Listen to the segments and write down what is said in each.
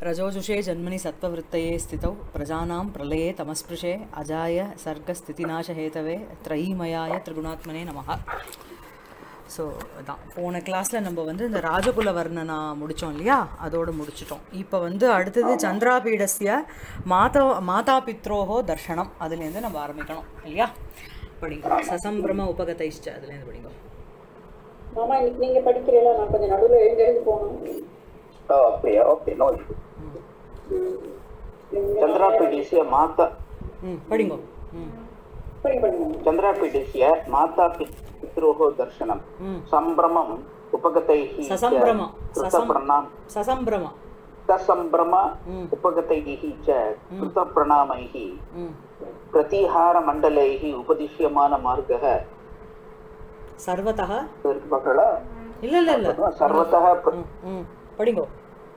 रजोजुषे जन्मनि सत्त्ववृत्तये स्थितौ प्रजानां प्रलये तमस्पृशे अजाय सर्गस्थितिनाशहेतवे त्रयीमयाय त्रिगुणात्मने நமः ஸோ அதான் போன கிளாஸில் நம்ம வந்து இந்த ராஜகுல வர்ணனா முடித்தோம் இல்லையா அதோடு முடிச்சிட்டோம் இப்போ வந்து அடுத்தது சந்திராபீடஸ்ய மாதா மாதா பித்ரோஹோ தர்ஷனம் அதுலேருந்து நம்ம ஆரம்பிக்கணும் இல்லையா படிங்க சசம்பிரம உபகதைஷ்ட அதுலேருந்து படிங்க மாமா இன்னைக்கு நீங்க படிக்கிறீங்களா நான் கொஞ்சம் நடுவுல எழுந்து எழுந்து போகணும் ஓ அப்படியா ஓகே நோ चन्द्रापीडस्य माता ம் படிங்கோ ம் படிங்க படிங்க चन्द्रापीडस्य माता पित्- पित्रोः दर्शनं ம் सम्भ्रमम् उपगतैः च ससम्भ्रम ससम् कृतप्रणाम சசம்பிரம ससम्भ्रम ம் उपगतैः च कृतप्रणामैः ம் प्रतिहारमण्डलैः उपदिश्यमानमार्गः சர்வதः பக்கலா இல்லை இல்லை இல்லை सर्वतः प्र- ம் ம் படிங்கோ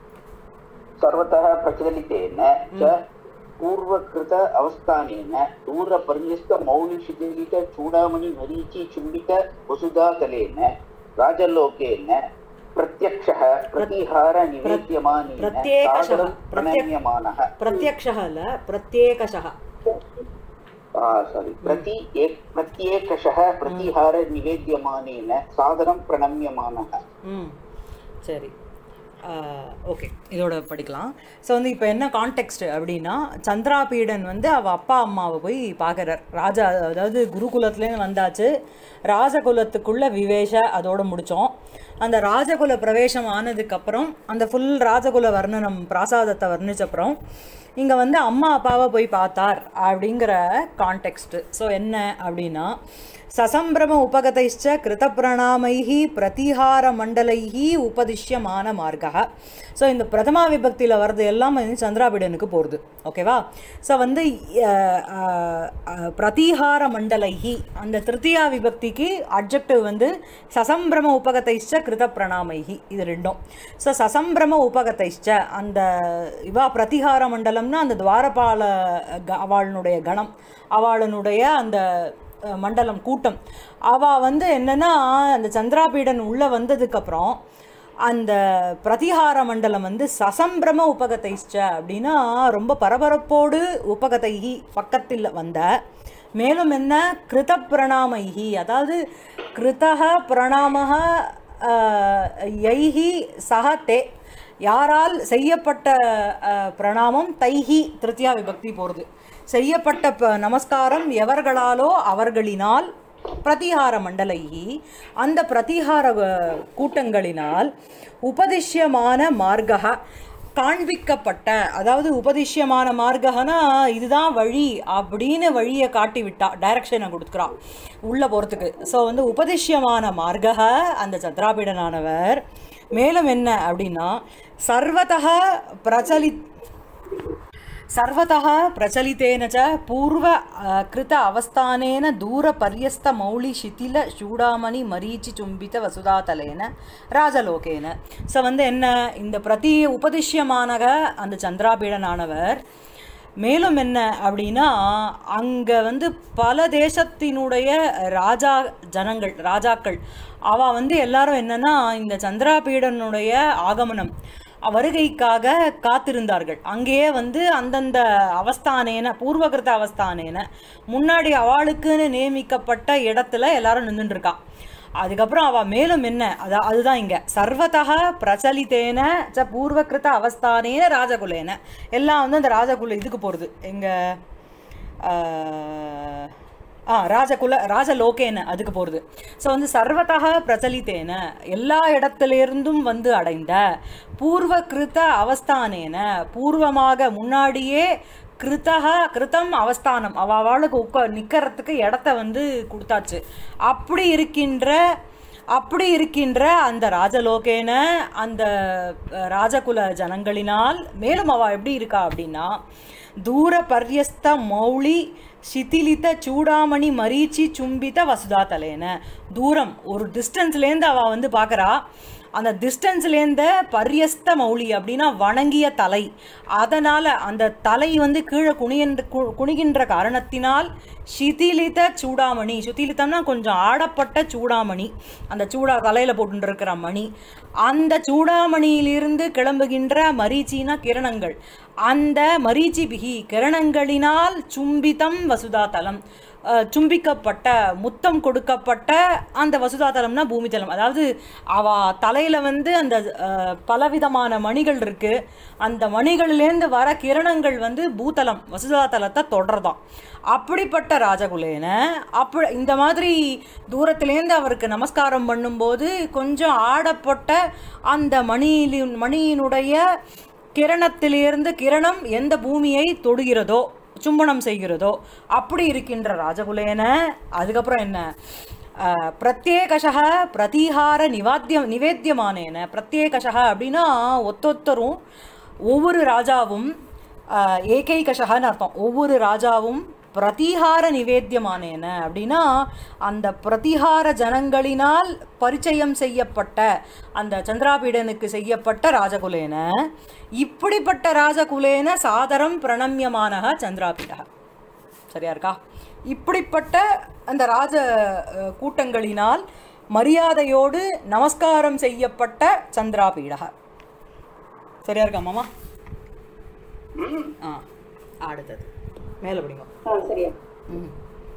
सर्वतः प्रचलितेन च पूर्वकृत अवस्थानेन दूरपर्यस्तमौलिशिथिलित चूडामणि मरीचि चुम्बित वसुधातलेन राजलोकेन प्रत्यक्षः प्रतिहार निवेद्यमानेन प्रत्येकशः, सादरं प्रत्यक्- प्रणम्यमानः பிரத்யக்ஷः இல்லை பிரத்யேகஷः सारी प्रति एक प्रत्येकशः प्रतिहार निवेद्यमानेन सादरं प्रणम्यमानः ம் சரி ஓகே இதோட படிக்கலாம் ஸோ வந்து இப்போ என்ன கான்டெக்ட் அப்படின்னா சந்திராபீடன் வந்து அவள் அப்பா அம்மாவை போய் பார்க்குறார் ராஜா அதாவது குருகுலத்துலேருந்து வந்தாச்சு ராஜகுலத்துக்குள்ள விவேஷ அதோட முடித்தோம் அந்த ராஜகுல பிரவேசம் ஆனதுக்கப்புறம் அந்த ஃபுல் ராஜகுல வர்ணனம் பிராசாதத்தை வர்ணிச்சப்புறம் இங்கே வந்து அம்மா அப்பாவை போய் பார்த்தார் அப்படிங்கிற கான்டெக்ஸ்ட்டு ஸோ என்ன அப்படின்னா சசம்பிரம உபகதைச்ச கிருதப்பிரணாமைஹி பிரதிஹார மண்டலைஹி உபதிஷ்யமான மார்கா ஸோ இந்த பிரதமா விபக்தியில் வர்றது எல்லாம் வந்து சந்திராபீடனுக்கு போகிறது ஓகேவா ஸோ வந்து அஹ், அஹ், அஹ், பிரதிஹார மண்டலைஹி அந்த திருத்தியா விபக்திக்கு அப்ஜெக்டிவ் வந்து சசம்பிரம உபகதைச்ச கிருத பிரணாமைஹி இது ரெண்டும் ஸோ சசம்பிரம உபகதைச்ச அந்த இவா பிரதிஹார மண்டலம்னா அந்த துவாரபால க- அவளுடைய கணம் அவளுடைய அந்த அஹ், மண்டலம் கூட்டம் அவள் வந்து என்னன்னா அந்த சந்திராபீடன் உள்ளே வந்ததுக்கப்புறம் அந்த பிரதிஹார மண்டலம் வந்து சசம்பிரம உபகதைச்ச அப்படின்னா ரொம்ப பரபரப்போடு உபகதைகி பக்கத்தில் வந்த மேலும் என்ன கிருத பிரணாமைகி அதாவது கிருதக பிரணாமக அஹ், யைஹி சக தே யாரால் செய்யப்பட்ட அஹ், பிரணாமம் தைஹி திருத்தியா விபக்தி போகிறது செய்யப்பட்ட ப நமஸ்காரம் எவர்களாலோ அவர்களினால் பிரதிஹார மண்டலைகி அந்த பிரதிஹார அஹ், கூட்டங்களினால் உபதிஷ்யமான மார்கக காண்பிக்கப்பட்ட அதாவது உபதிஷ்யமான மார்ககனா இதுதான் வழி அப்படின்னு வழியை காட்டி விட்டா டைரக்ஷனை கொடுக்குறா உள்ளே போகிறதுக்கு ஸோ வந்து உபதிஷ்யமான மார்கக அந்த சந்திராபீடனானவர் மேலும் என்ன அப்படின்னா சர்வதக பிரச்சலி सर्वतः प्रचलितेन च पूर्व अ, कृत अवस्थानेन दूरपर्यस्तमौलिशिथिलचूडामणि मरीचिचुम्बितवसुधातलेन ராஜலோகேன ஸோ வந்து என்ன இந்த பிரதி உபதிஷ்யமானக அந்த சந்திராபீடனானவர் மேலும் என்ன அப்படின்னா அங்கே வந்து பல தேசத்தினுடைய ராஜா ஜனங்கள் ராஜாக்கள் அவ வந்து எல்லாரும் என்னன்னா இந்த சந்திராபீடனுடைய ஆகமனம் வருகைக்காக காத்திருந்தார்கள் அங்கேயே வந்து அந்தந்த அவஸ்தானேன பூர்வகிருத அவஸ்தானேன முன்னாடி அவளுக்குன்னு நியமிக்கப்பட்ட இடத்துல எல்லாரும் நின்றுட்டு இருக்கா அதுக்கப்புறம் அவ மேலும் என்ன அதா அதுதான் இங்க சர்வதக பிரச்சலித்தேன ச பூர்வகிருத அவஸ்தானேன ராஜகுலேன எல்லாம் வந்து அந்த ராஜகுல இதுக்கு போகிறது எங்க ஆஹ், ஆ ராஜகுல ராஜலோகேன அதுக்கு போகிறது ஸோ வந்து சர்வதக பிரச்சலித்தேன எல்லா இடத்துலேருந்தும் வந்து அடைந்த பூர்வ கிருத அவஸ்தானேன பூர்வமாக முன்னாடியே கிருத்தக கிருத்தம் அவஸ்தானம் அவ அவளுக்கு உட்கா நிற்கிறதுக்கு இடத்த வந்து கொடுத்தாச்சு அப்படி இருக்கின்ற அப்படி இருக்கின்ற அந்த ராஜலோகேன அந்த அஹ், ராஜகுல ஜனங்களினால் மேலும் அவ எப்படி இருக்கா அப்படின்னா தூர பர்யஸ்த மௌளி சிதிலித சூடாமணி மரீச்சி சும்பித வசுதா தலையன தூரம் ஒரு டிஸ்டன்ஸ்லேருந்து அவள் வந்து பார்க்குறா அந்த டிஸ்டன்ஸ்லேருந்து பரியஸ்த மௌலி அப்படின்னா வணங்கிய தலை அதனால் அந்த தலை வந்து கீழே குனிகின்ற கு- குனிகின்ற காரணத்தினால் சிதிலித சூடாமணி சுத்திலித்தம்னா கொஞ்சம் ஆடப்பட்ட சூடாமணி அந்த சூடா தலையில் போட்டு இருக்கிற மணி அந்த சூடாமணியிலிருந்து கிளம்புகின்ற மரீச்சினா கிரணங்கள் அந்த மரீச்சி பிகி கிரணங்களினால் சும்பிதம் வசுதாதலம் அஹ், சும்பிக்கப்பட்ட முத்தம் கொடுக்கப்பட்ட அந்த வசுதாதலம்னா பூமிதலம் அதாவது அவ தலையில வந்து அந்த அஹ், பலவிதமான மணிகள் இருக்கு அந்த மணிகள்லேருந்து வர கிரணங்கள் வந்து பூதலம் வசுதாதலத்தை தொடர்தான் அப்படிப்பட்ட ராஜகுலேன அப்ப இந்த மாதிரி தூரத்திலேருந்து அவருக்கு நமஸ்காரம் பண்ணும்போது கொஞ்சம் ஆடப்பட்ட அந்த மணியிலின் மணியினுடைய கிரணத்திலிருந்து கிரணம் எந்த பூமியை தொடுகிறதோ சும்பனம் செய்கிறதோ அப்படி இருக்கின்ற ராஜகுலேன அதுக்கப்புறம் என்ன அஹ், பிரத்யேகஷக பிரதிஹார நிவாத்தியம் நிவேத்தியமானேன பிரத்யேகஷக அப்படின்னா ஒத்தொத்தரும் ஒவ்வொரு ராஜாவும் அஹ், ஏகைகஷகன்னு அர்த்தம் ஒவ்வொரு ராஜாவும் பிரதிஹார நிவேத்தியமானேன அப்படின்னா அந்த பிரதிஹார ஜனங்களினால் பரிச்சயம் செய்யப்பட்ட அந்த சந்திராபீடனுக்கு செய்யப்பட்ட ராஜகுலேன இப்படிப்பட்ட ராஜகுலேன சாதரம் பிரணம்யமானக சந்திராபீடக சரியா இருக்கா இப்படிப்பட்ட அந்த ராஜ அஹ், கூட்டங்களினால் மரியாதையோடு நமஸ்காரம் செய்யப்பட்ட சந்திராபீடக சரியா இருக்கா மாமா ஆ அடுத்தது மேலே படிங்க ஆ சரியா ம்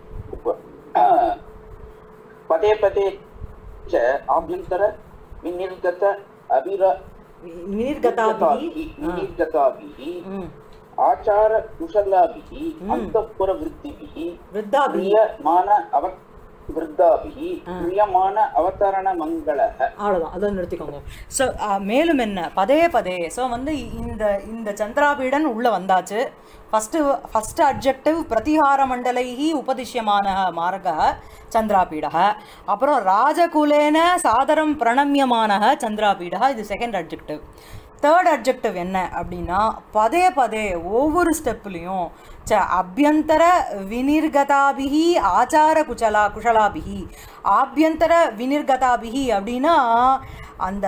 पदे पदे च आभ्यन्तर विनिर्गत अविर निर्गताभिः विनिर्गताभिः ம் आचारकुशलाभिः अन्तःपुरवृत्तिभिः वृद्धाभिः क्रियमान अव वृद्धाभिः क्रियमान अवतरणमङ्गलः அவ்வளோதான் அதை நிறுத்திக்கோங்க ஸோ மேலும் என்ன பதே பதே ஸோ வந்து இந்த இந்த சந்திராபீடன் உள்ளே வந்தாச்சு ஃபஸ்ட்டு ஃபஸ்ட்டு அப்ஜெக்டிவ் பிரதிஹார மண்டலைஹி உபதிஷ்யமான மார்க சந்திராபீடக அப்புறம் ராஜகுலேன சாதரம் பிரணம்யமான சந்திராபீடக இது செகண்ட் அப்ஜெக்டிவ் தேர்ட் அப்ஜெக்டிவ் என்ன அப்படின்னா பதே பதே ஒவ்வொரு ஸ்டெப்லேயும் ச அபியந்தர வினிர்கதாபிகி ஆச்சார குச்சலா குஷலாபிகி ஆபியந்தர வினிர்கதாபிகி அப்படின்னா அந்த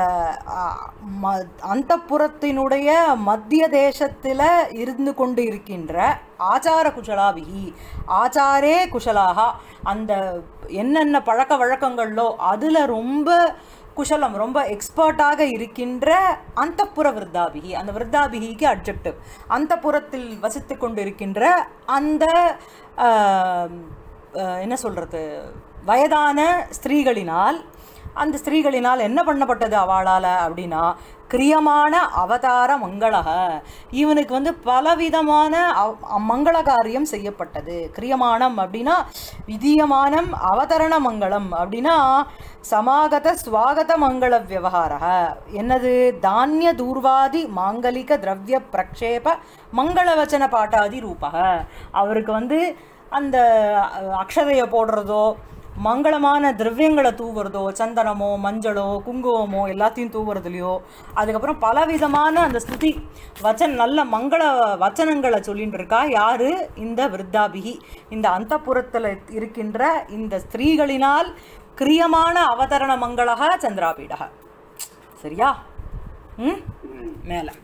அந்த புறத்தினுடைய மத்திய தேசத்தில் இருந்து கொண்டு இருக்கின்ற ஆச்சார குஷலாபிகி ஆச்சாரே குஷலாக அந்த என்னென்ன பழக்க வழக்கங்களோ அதில் ரொம்ப குஷலம் ரொம்ப எக்ஸ்பர்ட்டாக இருக்கின்ற அந்தப்புற விருத்தாபிகி அந்த விருத்தாபிகிக்கு அப்ஜெக்டிவ் அந்த புறத்தில் வசித்து கொண்டிருக்கின்ற அந்த ஆஹ், ஆஹ், என்ன சொல்கிறது வயதான ஸ்திரீகளினால் அந்த ஸ்திரீகளினால் என்ன பண்ணப்பட்டது அவளால் அப்படின்னா கிரியமான அவதார மங்களக இவனுக்கு வந்து பலவிதமான அவ- மங்கள காரியம் செய்யப்பட்டது கிரியமானம் அப்படின்னா விதியமானம் அவதரண மங்களம் அப்படின்னா சமாகத ஸ்வாகத மங்கள விவகார என்னது தானிய தூர்வாதி மாங்கலிக திரவிய பிரக்ஷேப மங்களவச்சன பாட்டாதி ரூபக அவருக்கு வந்து அந்த அஹ், அக்ஷதையை போடுறதோ மங்களமான திரவியங்களை தூவுறதோ சந்தனமோ மஞ்சளோ குங்குமமோ எல்லாத்தையும் தூவுறதுலையோ அதுக்கப்புறம் பலவிதமான அந்த ஸ்துதி வச்சன் நல்ல மங்கள வச்சனங்களை சொல்லிட்டு இருக்கா யாரு இந்த விருத்தாபிகி இந்த அந்தப்புறத்தில் இருக்கின்ற இந்த ஸ்திரீகளினால் கிரியமான அவதரண மங்களக சந்திராபீடக சரியா ம் மேலே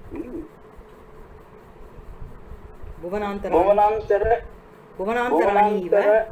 புவனாந்தர भुवनान्तर புவனாந்தராணி இவ भुवनान्तर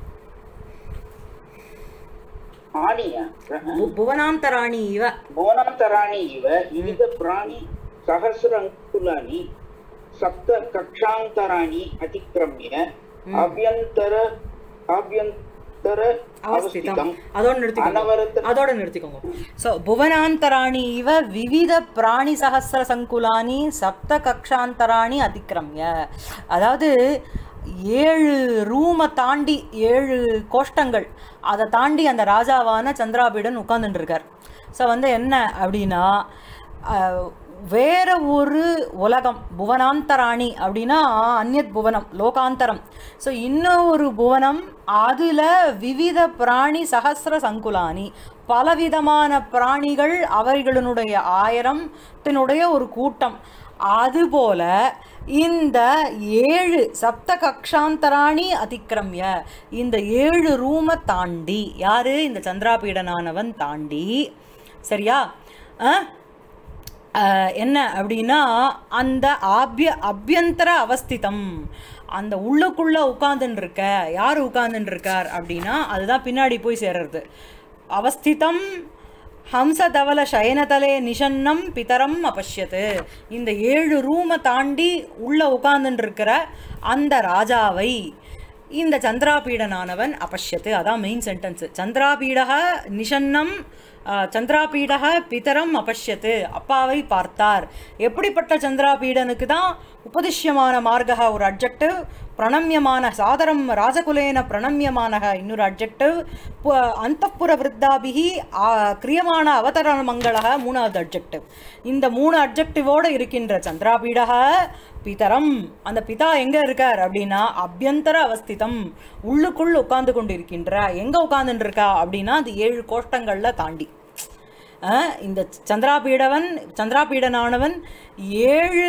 आनीय பு- புவனாந்தராணி இவ भुवनान्तराणि इव विविध प्राणि सहस्रङ्कुलानि सप्त कक्षान्तराणि अतिक्रम्य अभ्यन्तर आभ्यन्तर அவஸ்திதம் अवस्थितम् அதோட நிறுத்திக்கோங்க अनवरत அதோட நிறுத்திக்கோங்க ஸோ புவனாந்தராணி இவ விவித பிராணி சகசிர சங்குலானி சப்த கக்ஷாந்தராணி அதிக்கிரமிய அதாவது ஏழு ரூமை தாண்டி ஏழு கோஷ்டங்கள் அதை தாண்டி அந்த ராஜாவான சந்திராபீடன் உட்கார்ந்துட்டு இருக்கார் ஸோ வந்து என்ன அப்படின்னா அஹ், வேற ஒரு உலகம் புவனாந்தராணி அப்படின்னா அந்நியத் புவனம் லோகாந்தரம் ஸோ இன்னொரு புவனம் அதில் விவித பிராணி சகசிர சங்குலானி பலவிதமான பிராணிகள் அவைகளினுடைய ஆயிரம் தினுடைய ஒரு கூட்டம் அதுபோல இந்த ஏழு சப்த கக்ஷாந்தராணி அதிக்கிரமிய இந்த ஏழு ரூமை தாண்டி யாரு இந்த சந்திராபீடனானவன் தாண்டி சரியா ஆ? ஆஹ் என்ன அப்படின்னா அந்த ஆபிய அபியந்தர அவஸ்திதம் அந்த உள்ளுக்குள்ள உட்கார்ந்துன்னு இருக்க யார் உட்கார்ந்துன்னு இருக்கார் அப்படின்னா அதுதான் பின்னாடி போய் சேர்றது அவஸ்திதம் ஹம்சதவல சயனதலே நிஷன்னம் பிதரம் அபஷ்யத்து இந்த ஏழு ரூமை தாண்டி உள்ள உட்கார்ந்துட்டு இருக்கிற அந்த ராஜாவை இந்த சந்திராபீடனானவன் அபஷ்யத்து அதான் மெயின் சென்டென்ஸ் சந்திராபீடக நிஷன்னம் ஆஹ், சந்திராபீடக பிதரம் அபஷ்யத்து அப்பாவை பார்த்தார் எப்படிப்பட்ட சந்திராபீடனுக்கு தான் உபதிஷ்யமான மார்கா ஒரு அப்ஜெக்டிவ் பிரணம்யமான சாதரம் ராஜகுலேன பிரணம்யமானக இன்னொரு அப்ஜெக்டிவ் அந்தப்புர விருத்தாபிகி கிரியமான அவதரண மங்களக மூணாவது அப்ஜெக்டிவ் இந்த மூணு அப்ஜெக்டிவோடு இருக்கின்ற சந்திராபீடக பிதரம் அந்த பிதா எங்க இருக்கார் அப்படின்னா அபியந்தர அவஸ்திதம் உள்ளுக்குள் உட்கார்ந்து கொண்டு இருக்கின்ற எங்க உட்கார்ந்துட்டு இருக்கா அப்படின்னா அது ஏழு கோஷ்டங்கள்ல தாண்டி அஹ், இந்த சந்திராபீடவன் சந்திராபீடனானவன் ஏழு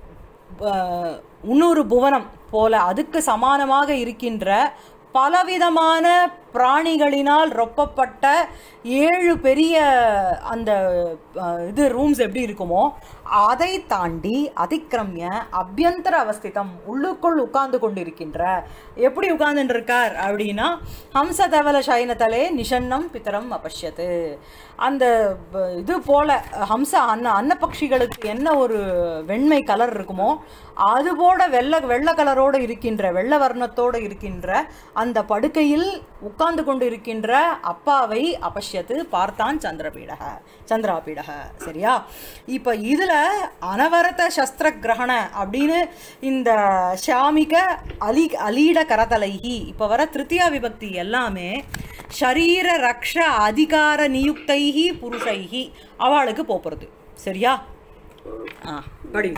அஹ், முன்னூறு புவனம் போல அதுக்கு சமானமாக இருக்கின்ற பலவிதமான பிராணிகளினால் ரொப்பப்பட்ட ஏழு பெரிய அந்த அஹ், இது ரூம்ஸ் எப்படி இருக்குமோ அதை தாண்டி அதிக்கிரமிய அபியந்தர அவஸ்திதம் உள்ளுக்குள் உட்கார்ந்து கொண்டிருக்கின்ற எப்படி உட்கார்ந்துட்டு இருக்கார் அப்படின்னா ஹம்சதவல சயனத்தலே நிஷன்னம் பித்தரம் அபஷ்யத்து அந்த ப- இது போல ஹம்ச அன்ன அன்னப்பக்ஷிகளுக்கு என்ன ஒரு வெண்மை கலர் இருக்குமோ அது போல வெள்ளை வெள்ளை கலரோடு இருக்கின்ற வெள்ளை வர்ணத்தோடு இருக்கின்ற அந்த படுக்கையில் உட்கார்ந்து கொண்டு இருக்கின்ற அப்பாவை அபஷ்யத்து பார்த்தான் சந்திரபீடக சந்திராபீடக சரியா இப்போ இதில் அனவரத சஸ்திர கிரகண அப்படின்னு இந்த ஷாமிக அலி அலீட கரதலைகி இப்போ வர திருத்தியா விபக்தி எல்லாமே ஷரீர ரக்ஷ அதிகார நியுக்தைகி புருஷைகி அவளுக்கு போகிறது சரியா ஆ படிங்க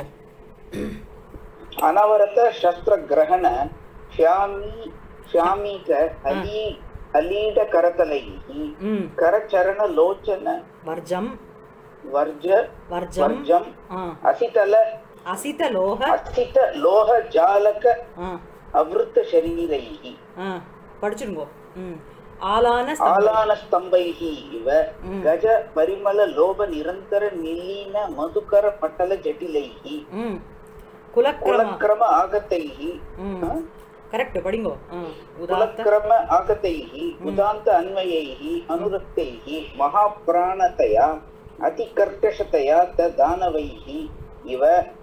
अनवरत शस्त्र ग्रहण श्यामी श्यामीक अली अलीड करतलैः ம் करचरण लोचन வர்ஜம் वर्ज வர்ஜம் वर्जम् ஆ असितल அசித லோக असित लोह जालक ஆ अवृत शरीरैः ஆ படிச்சிருங்கோ ம் ஆலான ஸ்தம்பம். आलानस्तम्भैः इव गज परिमल लोभ निरन्तर निलीन मधुकर पटल जटिलैः ம் குலக்கிரம कुलक्रम आगतैः ம் கரெக்ட் படிங்கோ ஆ உதாத்த कुलक्रम आगतैः उदान्त अन्वयैः अनुरक्तैः महाप्राणतया अतिकर्कशतया तदानवैः इव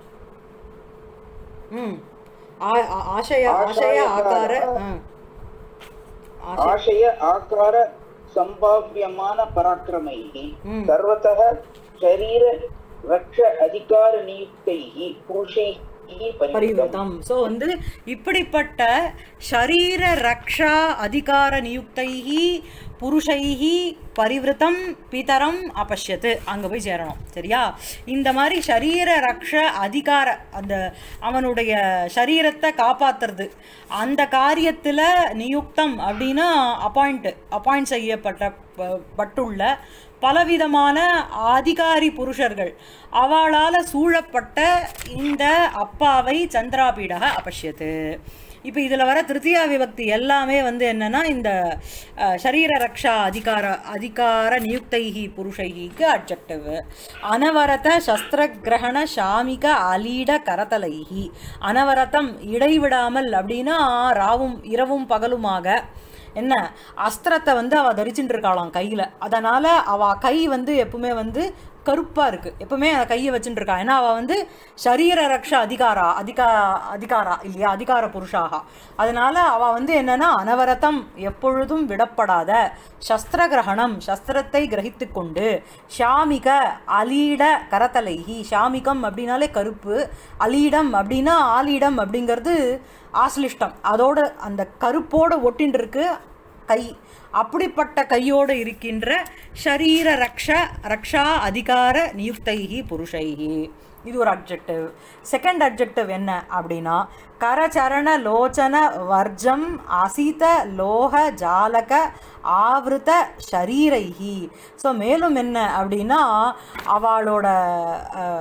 ம் ஆ- ஆ- ஆशय ஆशय ஆகார ஆ. ஆशय आशय आकार सम्भाव्यमान पराक्रमैः हम्म। सर्वतः शरीर रक्ष अधिकार नियुक्तैः पुरुषैः परिवृतम् பரிவர்த்தம் ஸோ வந்து இப்படிப்பட்ட ஷரீர ரக்ஷா அதிகார நியுக்தைஹி புருஷைஹி பரிவிருத்தம் பிதரம் அபஷ்யத்து அங்கே போய் சேரணும் சரியா இந்த மாதிரி ஷரீர ரக்ஷ அதிகார அந்த அவனுடைய சரீரத்தை காப்பாத்துறது அந்த காரியத்தில் நியுக்தம் அப்படின்னா அப்பாயிண்ட் அப்பாயிண்ட் செய்யப்பட்ட ப- பட்டுள்ள பலவிதமான அதிகாரி புருஷர்கள் அவளால் சூழப்பட்ட இந்த அப்பாவை சந்திராபீடக அபஷ்யத்து இப்போ இதில் வர திருத்தியா விபக்தி எல்லாமே வந்து என்னன்னா இந்த அஹ், சரீர ரக்ஷா அதிகார அதிகார நியுக்தைஹி புருஷைஹிக்கு அப்ஜெக்டிவ் அனவரத சஸ்திர கிரகண ஷாமிக அலீட கரதலைஹி அனவரதம் இடைவிடாமல் அப்படின்னா ராவும் இரவும் பகலுமாக என்ன அஸ்திரத்தை வந்து அவள் தரிச்சுட்டு இருக்காளாம் கையில் அதனால் அவள் கை வந்து எப்பவுமே வந்து கருப்பாக இருக்குது எப்பவுமே அந்த கையை வச்சுட்டு இருக்கா ஏன்னா அவள் வந்து சரீர ரக்ஷ அதிகாரா அதிகா அதிகாரா இல்லையா அதிகார புருஷாகா அதனால் அவள் வந்து என்னன்னா அனவரதம் எப்பொழுதும் விடப்படாத சஸ்திர கிரகணம் சஸ்திரத்தை கிரகித்து கொண்டு ஷாமிக அலீட கரத்தலைஹி ஷாமிகம் அப்படின்னாலே கருப்பு அலீடம் அப்படின்னா ஆலீடம் அப்படிங்கிறது ஆஸ்லிஷ்டம் அதோட அந்த கருப்போடு ஒட்டின்னு இருக்கு கை அப்படிப்பட்ட கையோடு இருக்கின்ற ஷரீர ரக்ஷ ரக்ஷா அதிகார நியுக்தைஹி புருஷைஹி இது ஒரு அப்ஜெக்டிவ் செகண்ட் அப்ஜெக்டிவ் என்ன அப்படின்னா கரச்சரண லோச்சன வர்ஜம் அசித லோக ஜாலக ஆவிருத ஷரீரைஹி ஸோ மேலும் என்ன அப்படின்னா அவளோட அஹ்,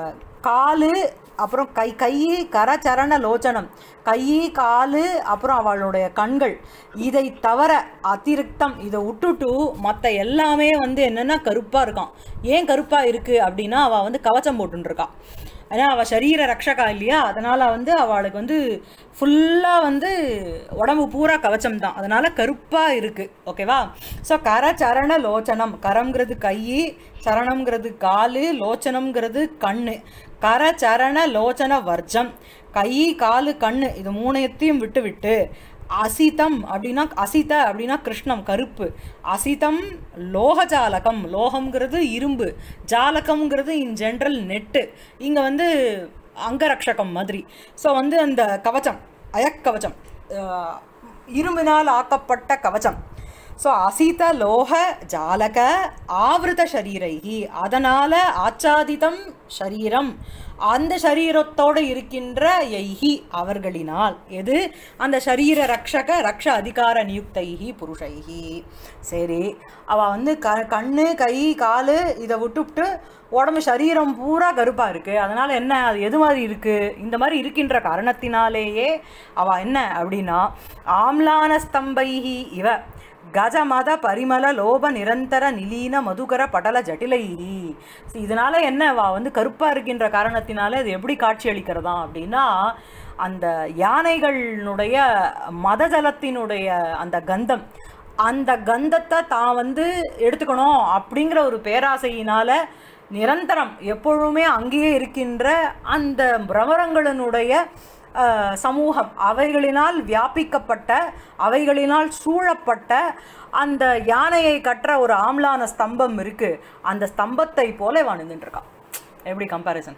காலு அப்புறம் கை கை கரச்சரண லோச்சனம் கை காலு அப்புறம் அவளுடைய கண்கள் இதை தவிர அதிருக்தம் இதை விட்டுட்டு மற்ற எல்லாமே வந்து என்னென்னா கருப்பாக இருக்கான் ஏன் கருப்பாக இருக்குது அப்படின்னா அவள் வந்து கவச்சம் போட்டுருக்கான் ஏன்னா அவள் சரீர ரக்ஷகா இல்லையா அதனால் வந்து அவளுக்கு வந்து ஃபுல்லாக வந்து உடம்பு பூரா கவச்சம் தான் அதனால் கருப்பாக இருக்குது ஓகேவா ஸோ கர சரண லோச்சனம் கரம்ங்கிறது கை சரணம்ங்கிறது காலு லோச்சனம்ங்கிறது கண்ணு கர சரண லோச்சன வர்ஜம் கை காலு கண்ணு இது மூணையத்தையும் விட்டு விட்டு அசிதம் அப்படின்னா அசித அப்படின்னா கிருஷ்ணம் கருப்பு அசிதம் லோக ஜாலகம் லோகம்ங்கிறது இரும்பு ஜாலகம்ங்கிறது இன் ஜென்ரல் நெட்டு இங்கே வந்து அங்கரக்ஷகம் மாதிரி ஸோ வந்து அந்த கவச்சம் அயக்கவச்சம் அஹ், இரும்பினால் ஆக்கப்பட்ட கவச்சம் ஸோ அசித லோக ஜாலக ஆவிருத சரீரைகி அதனால் ஆச்சாதிதம் சரீரம் அந்த சரீரத்தோடு இருக்கின்ற யைஹி அவர்களினால் எது அந்த சரீர ரக்ஷக ரக்ஷ அதிகார நியுக்தைஹி புருஷைஹி சரி அவள் வந்து க கண்ணு கை காலு இதை விட்டுவிட்டு உடம்பு சரீரம் பூரா கருப்பாக இருக்குது அதனால் என்ன அது எது மாதிரி இருக்குது இந்த மாதிரி இருக்கின்ற காரணத்தினாலேயே அவள் என்ன அப்படின்னா ஆம்லான ஸ்தம்பைஹி இவ கஜமத பரிமள லோப நிரந்தர நிலீன மதுகர படல ஜட்டிலைஹி இதனால என்ன வா வந்து கருப்பாக இருக்கின்ற காரணத்தினால இது எப்படி காட்சி அளிக்கிறதா அப்படின்னா அந்த யானைகளினுடைய மதஜலத்தினுடைய அந்த கந்தம் அந்த கந்தத்தை தான் வந்து எடுத்துக்கணும் அப்படிங்கிற ஒரு பேராசையினால நிரந்தரம் எப்பொழுதுமே அங்கேயே இருக்கின்ற அந்த பிரமரங்களினுடைய அஹ், சமூகம் அவைகளினால் வியாபிக்கப்பட்ட அவைகளினால் சூழப்பட்ட அந்த யானையை கற்ற ஒரு ஆம்லான ஸ்தம்பம் இருக்கு அந்த ஸ்தம்பத்தை போல இவன் நின்றுட்டு இருக்கான் எப்படி கம்பேரிசன்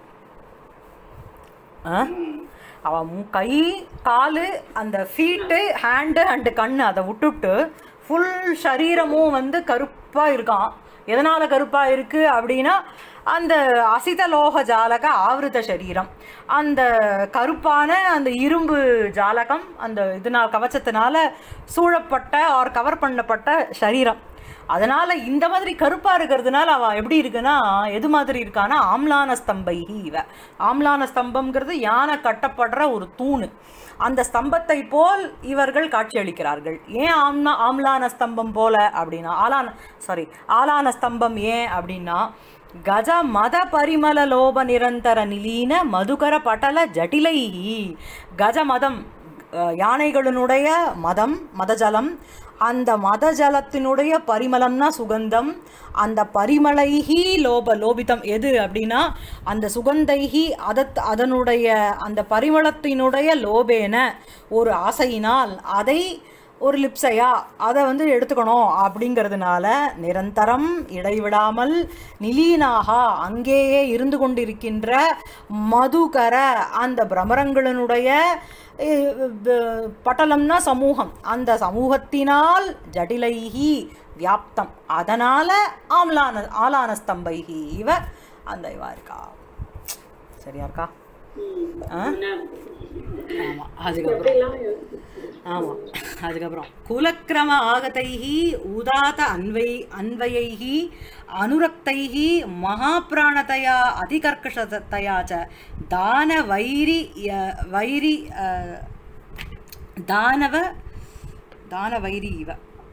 அவன் மு- கை காலு அந்த ஃபீட்டு ஹேண்டு அண்டு கண்ணு அதை விட்டுட்டு ஃபுல் சரீரமும் வந்து கருப்பாக இருக்கான் எதனால் கருப்பாக இருக்குது அப்படின்னா அந்த அசிதலோக ஜாலக ஆவிருத சரீரம் அந்த கருப்பான அந்த இரும்பு ஜாலகம் அந்த இதனால் கவச்சத்தினால சூழப்பட்ட ஆர் கவர் பண்ணப்பட்ட சரீரம் அதனால இந்த மாதிரி கருப்பா இருக்கிறதுனால அவ எப்படி இருக்குன்னா எது மாதிரி இருக்கான்னா ஆம்லான ஸ்தம்பைஹி இவ ஆம்லான ஸ்தம்பம்ங்கிறது யானை கட்டப்படுற ஒரு தூணு அந்த ஸ்தம்பத்தை போல் இவர்கள் காட்சியளிக்கிறார்கள் ஏன் ஆம்னா ஆம்லான ஸ்தம்பம் போல அப்படின்னா ஆலான சாரி ஆலான ஸ்தம்பம் ஏன் அப்படின்னா கஜ மத பரிமள லோப நிரந்தர நிலீன மதுகர பட்டல ஜட்டிலைஹி கஜ மதம் அஹ், யானைகளினுடைய மதம் மதஜலம் அந்த மதஜலத்தினுடைய பரிமளம்னா சுகந்தம் அந்த பரிமளைஹி லோப லோபிதம் எது அப்படின்னா அந்த சுகந்தைஹி அதத் அதனுடைய அந்த பரிமளத்தினுடைய லோபேன ஒரு ஆசையினால் அதை ஒரு லிப்ஸையா அதை வந்து எடுத்துக்கணும் அப்படிங்கிறதுனால நிரந்தரம் இடைவிடாமல் நிலீனாக அங்கேயே இருந்து கொண்டிருக்கின்ற மதுகர அந்த பிரமரங்களினுடைய அஹ், ப- பட்டலம்னா சமூகம் அந்த சமூகத்தினால் ஜடிலைஹி வியாப்தம் அதனால ஆம்லான ஆலான ஸ்தம்பைஹி இவ அந்த இவா இருக்கா சரியா இருக்கா ஆ ஆமாம் அதுக்கப்புறம் ஆமாம் அதுக்கப்புறம் குலக்கிரம ஆகதைஹி உதாத அன்வை அன்வயைஹி அனுரக்தைஹி மகாபிராணதயா அதிகர்கஷதயா ச தான வைரி ய- வைரி அஹ், தானவ தான வைரி இவ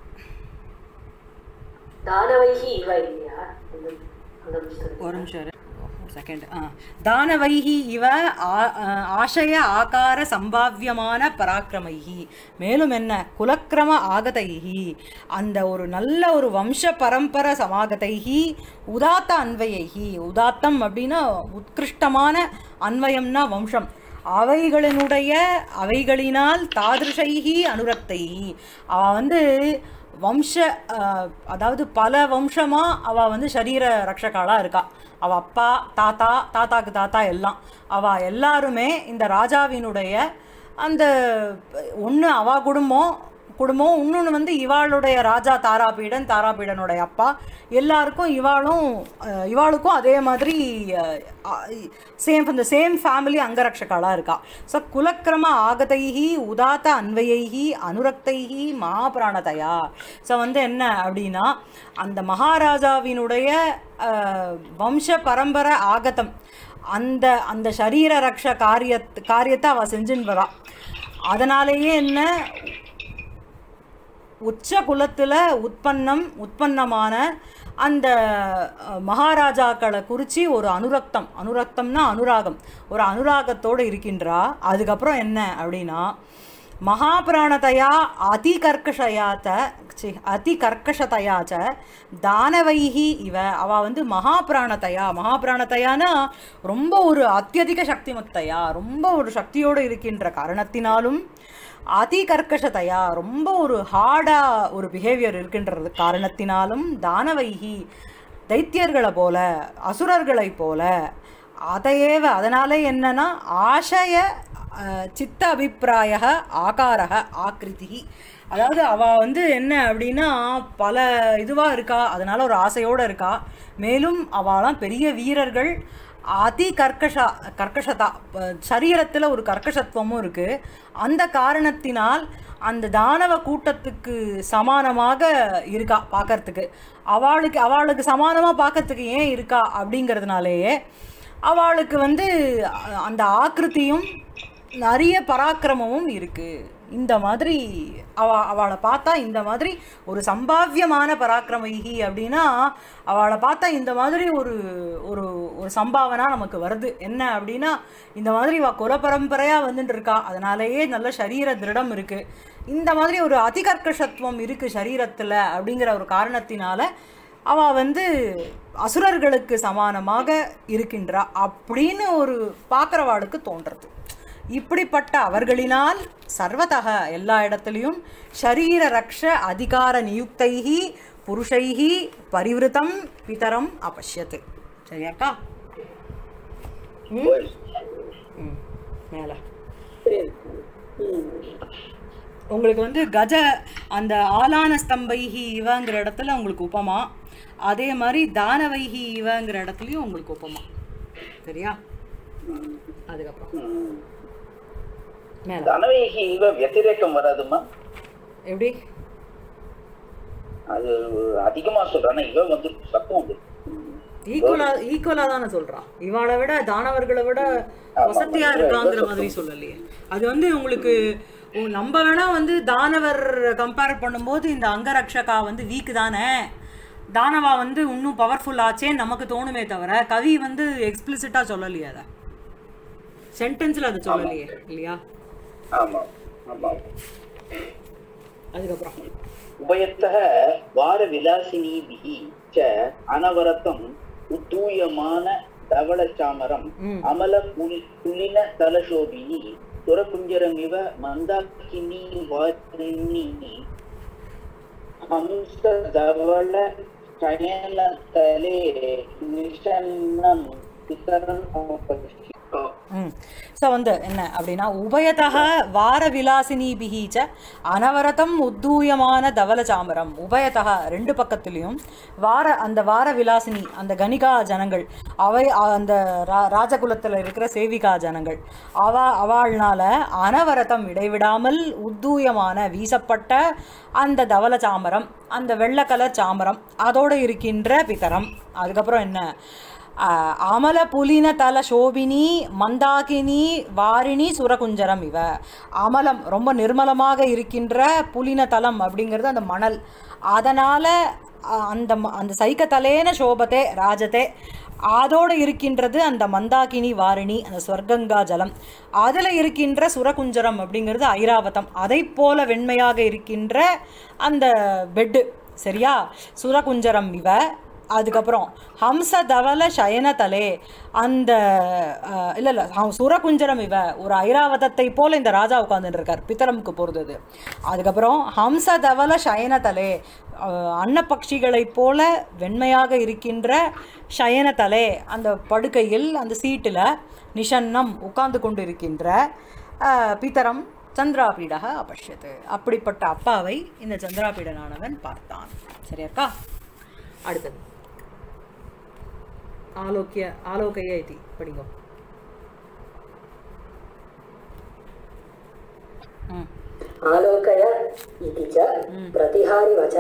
தானவைகி இவ இல்லையா அந்த அந்த புஸ்தகம் ஒரு நிமிஷம் இரு. ஒரு செகண்ட் ஆ தானவைஹி இவ ஆ- ஆ, ஆசய ஆகார சம்பாவியமான பராக்கிரமைஹி மேலும் என்ன குலக்கிரம ஆகதைஹி அந்த ஒரு நல்ல ஒரு வம்ச பரம்பர சமாகதைஹி உதாத்த அன்வயைஹி உதாத்தம் அப்படின்னா உத்கிருஷ்டமான அன்வயம்னா வம்சம் அவைகளினுடைய அவைகளினால் தாதிருஷைஹி அனுரக்தைஹி அவ வந்து வம்ச அஹ், அதாவது பல வம்சமா அவ வந்து சரீர ரக்ஷகாளா இருக்கா அவ அப்பா தாத்தா தாத்தாக்கு தாத்தா எல்லாம் அவ எல்லாருமே இந்த ராஜாவினுடைய அந்த ஒன்று அவ குடும்பம் குடும்பம் இன்னொன்று வந்து இவாளுடைய ராஜா தாராபீடன் தாராபீடனுடைய அப்பா எல்லாருக்கும் இவாளும் அஹ், இவாளுக்கும் அதே மாதிரி சேம் இந்த சேம் ஃபேமிலி அங்கரக்ஷகாளாக இருக்கா ஸோ குலக்கிரம ஆகதைஹி உதாத்த அன்வயைஹி அனுரக்தைஹி மகாபிராணதையா ஸோ வந்து என்ன அப்படின்னா அந்த மகாராஜாவினுடைய அஹ், வம்ச பரம்பரை ஆகதம் அந்த அந்த சரீர ரக்ஷ காரியத் காரியத்தை அவள் செஞ்சுன்னு வரா அதனாலேயே என்ன உச்ச குலத்தில் உற்பன்னம் உற்பன்னமான அந்த அஹ், மகாராஜாக்களை குறித்து ஒரு அனுரக்தம் அனுரக்தம்னா அனுராகம் ஒரு அனுராகத்தோடு இருக்கின்றா அதுக்கப்புறம் என்ன அப்படின்னா மகாபிராணதையா அதி கர்க்கஷயாத்த சி அதி கர்க்கஷதையா ச தானவைஹி இவ அவ வந்து மகாபிராணதையா மகாபிராணதையானா ரொம்ப ஒரு அத்தியதிக சக்திமத்தையா ரொம்ப ஒரு சக்தியோடு இருக்கின்ற காரணத்தினாலும் அதி கர்க்கஷதையா ரொம்ப ஒரு ஹார்டா ஒரு பிஹேவியர் இருக்கின்றது காரணத்தினாலும் தானவைகி தைத்தியர்களை போல அசுரர்களைப் போல அதையேவ அதனாலே என்னன்னா ஆசய அஹ், சித்த அபிப்பிராய ஆகாரக ஆக்கிருதி அதாவது அவ வந்து என்ன அப்படின்னா பல இதுவாக இருக்கா அதனால ஒரு ஆசையோடு இருக்கா மேலும் அவளாம் பெரிய வீரர்கள் அதி கர்க்கஷா கர்க்கஷதா சரீரத்தில் ஒரு கர்க்கஷத்துவமும் இருக்குது அந்த காரணத்தினால் அந்த தானவ கூட்டத்துக்கு சமானமாக இருக்கா பார்க்கறதுக்கு அவளுக்கு அவளுக்கு சமானமாக பார்க்கறதுக்கு ஏன் இருக்கா அப்படிங்கிறதுனாலேயே அவளுக்கு வந்து அ- அந்த ஆக்கிருத்தியும் நிறைய பராக்கிரமமும் இருக்குது இந்த மாதிரி அவ அவளை பார்த்தா இந்த மாதிரி ஒரு சம்பாவியமான பராக்கிரமைகி அப்படின்னா அவளை பார்த்தா இந்த மாதிரி ஒரு ஒரு ஒரு சம்பாவனா நமக்கு வருது என்ன அப்படின்னா இந்த மாதிரி இவ குல பரம்பரையாக வந்துட்டு இருக்கா அதனாலேயே நல்ல சரீர திருடம் இருக்குது இந்த மாதிரி ஒரு அதிகர்க்கஷத்துவம் இருக்குது சரீரத்தில் அப்படிங்கிற ஒரு காரணத்தினால அவ வந்து அசுரர்களுக்கு சமானமாக இருக்கின்றா அப்படின்னு ஒரு பார்க்குறவாளுக்கு தோன்றது இப்படிப்பட்ட அவர்களினால் சர்வதக எல்லா இடத்துலையும் ஷரீர ரக்ஷ அதிகார நியுக்தைஹி புருஷைஹி பரிவிருத்தம் பிதரம் அபஷ்யத்து சரியாக்கா ம் மேலே உங்களுக்கு வந்து கஜ அந்த ஆலான ஸ்தம்பைஹி இவங்கிற இடத்துல உங்களுக்கு உபமா அதே மாதிரி தானவைஹி இவங்கிற இடத்துலையும் உங்களுக்கு உபமா சரியா அதுக்கப்புறம் மேல தனவேகி இவ வத்திரேக்கம் வராதுமா எப்படி அது அதிகமா சொல்றானா இவ வந்து சத்தம் வந்து ஈக்குவலா ஈக்குவலா தானே சொல்றான் இவாளை விட தானவர்களை விட வசதியா இருக்காங்கிற மாதிரி சொல்லலையே அது வந்து உங்களுக்கு உ- நம்ம வேணா வந்து தானவர் கம்பேர் பண்ணும்போது இந்த அங்கரக்ஷகா வந்து வீக் தானே தானவா வந்து இன்னும் பவர்ஃபுல் ஆச்சேன்னு நமக்கு தோணுமே தவிர கவி வந்து எக்ஸ்பிளிசிட்டா சொல்லலையே அதை சென்டென்ஸ்ல அதை சொல்லலையே இல்லையா ஆமா ஆமா அதுக்கப்புறம் உபயத்தः வாரவிலாசினீபிः च अनवरतम् उद्धूयमान धवलचामरम् ம். अमलपुलिनतलशोभिनी सुरकुञ्जरमिव मन्दाकिनी वारिणी हंसधवल शयनतले निषन्नं पितरम् अपश्य ம் ஸோ வந்து என்ன அப்படின்னா உபயதக வார விலாசினிபிகி ச அனவரதம் உத்தூயமான தவல சாமரம் உபயதக ரெண்டு பக்கத்துலேயும் வார அந்த வார விலாசினி அந்த கணிகா ஜனங்கள் அவை அ- அந்த ரா ராஜகுலத்தில் இருக்கிற சேவிகா ஜனங்கள் அவ அவள்னால அனவரதம் இடைவிடாமல் உத்தூயமான வீசப்பட்ட அந்த தவல சாமரம் அந்த வெள்ளை கலர் சாமரம் அதோடு இருக்கின்ற பிதரம் அதுக்கப்புறம் என்ன ஆஹ் அமல புலின தல சோபினி மந்தாகினி வாரிணி சுரகுஞ்சரம் இவ அமலம் ரொம்ப நிர்மலமாக இருக்கின்ற புலின தலம் அப்படிங்கிறது அந்த மணல் அதனால் அந்த ம- அந்த சைக்க தலேன சோபத்தே ராஜதே அதோடு இருக்கின்றது அந்த மந்தாகினி வாரிணி அந்த ஸ்வர்கங்கா ஜலம் அதில் இருக்கின்ற சுரகுஞ்சரம் அப்படிங்கிறது ஐராவதம் அதை போல வெண்மையாக இருக்கின்ற அந்த பெட்டு சரியா சுரகுஞ்சரம் இவ அதுக்கப்புறம் ஹம்ச தவல சயனதலே அந்த அஹ், இல்ல இல்ல அவன் சுரகுஞ்சரம் இவ ஒரு ஐராவதத்தை போல இந்த ராஜா உட்கார்ந்துட்டு இருக்கார் பித்தரமுக்கு போகிறது அதுக்கப்புறம் ஹம்ச தவல சயனதலே அஹ், அன்னப்பக்ஷிகளைப் போல வெண்மையாக இருக்கின்ற சயனதலே அந்த படுக்கையில் அந்த சீட்டில் நிஷன்னம் உட்கார்ந்து கொண்டிருக்கின்ற அஹ், பித்தரம் சந்திராபீடக அபஷ்யத்து அப்படிப்பட்ட அப்பாவை இந்த சந்திராபீடனானவன் பார்த்தான் சரியாக்கா அடுத்தது ஆலோக்கிய ஆலோகைய இது படிங்கோ ம் आलोकय इति च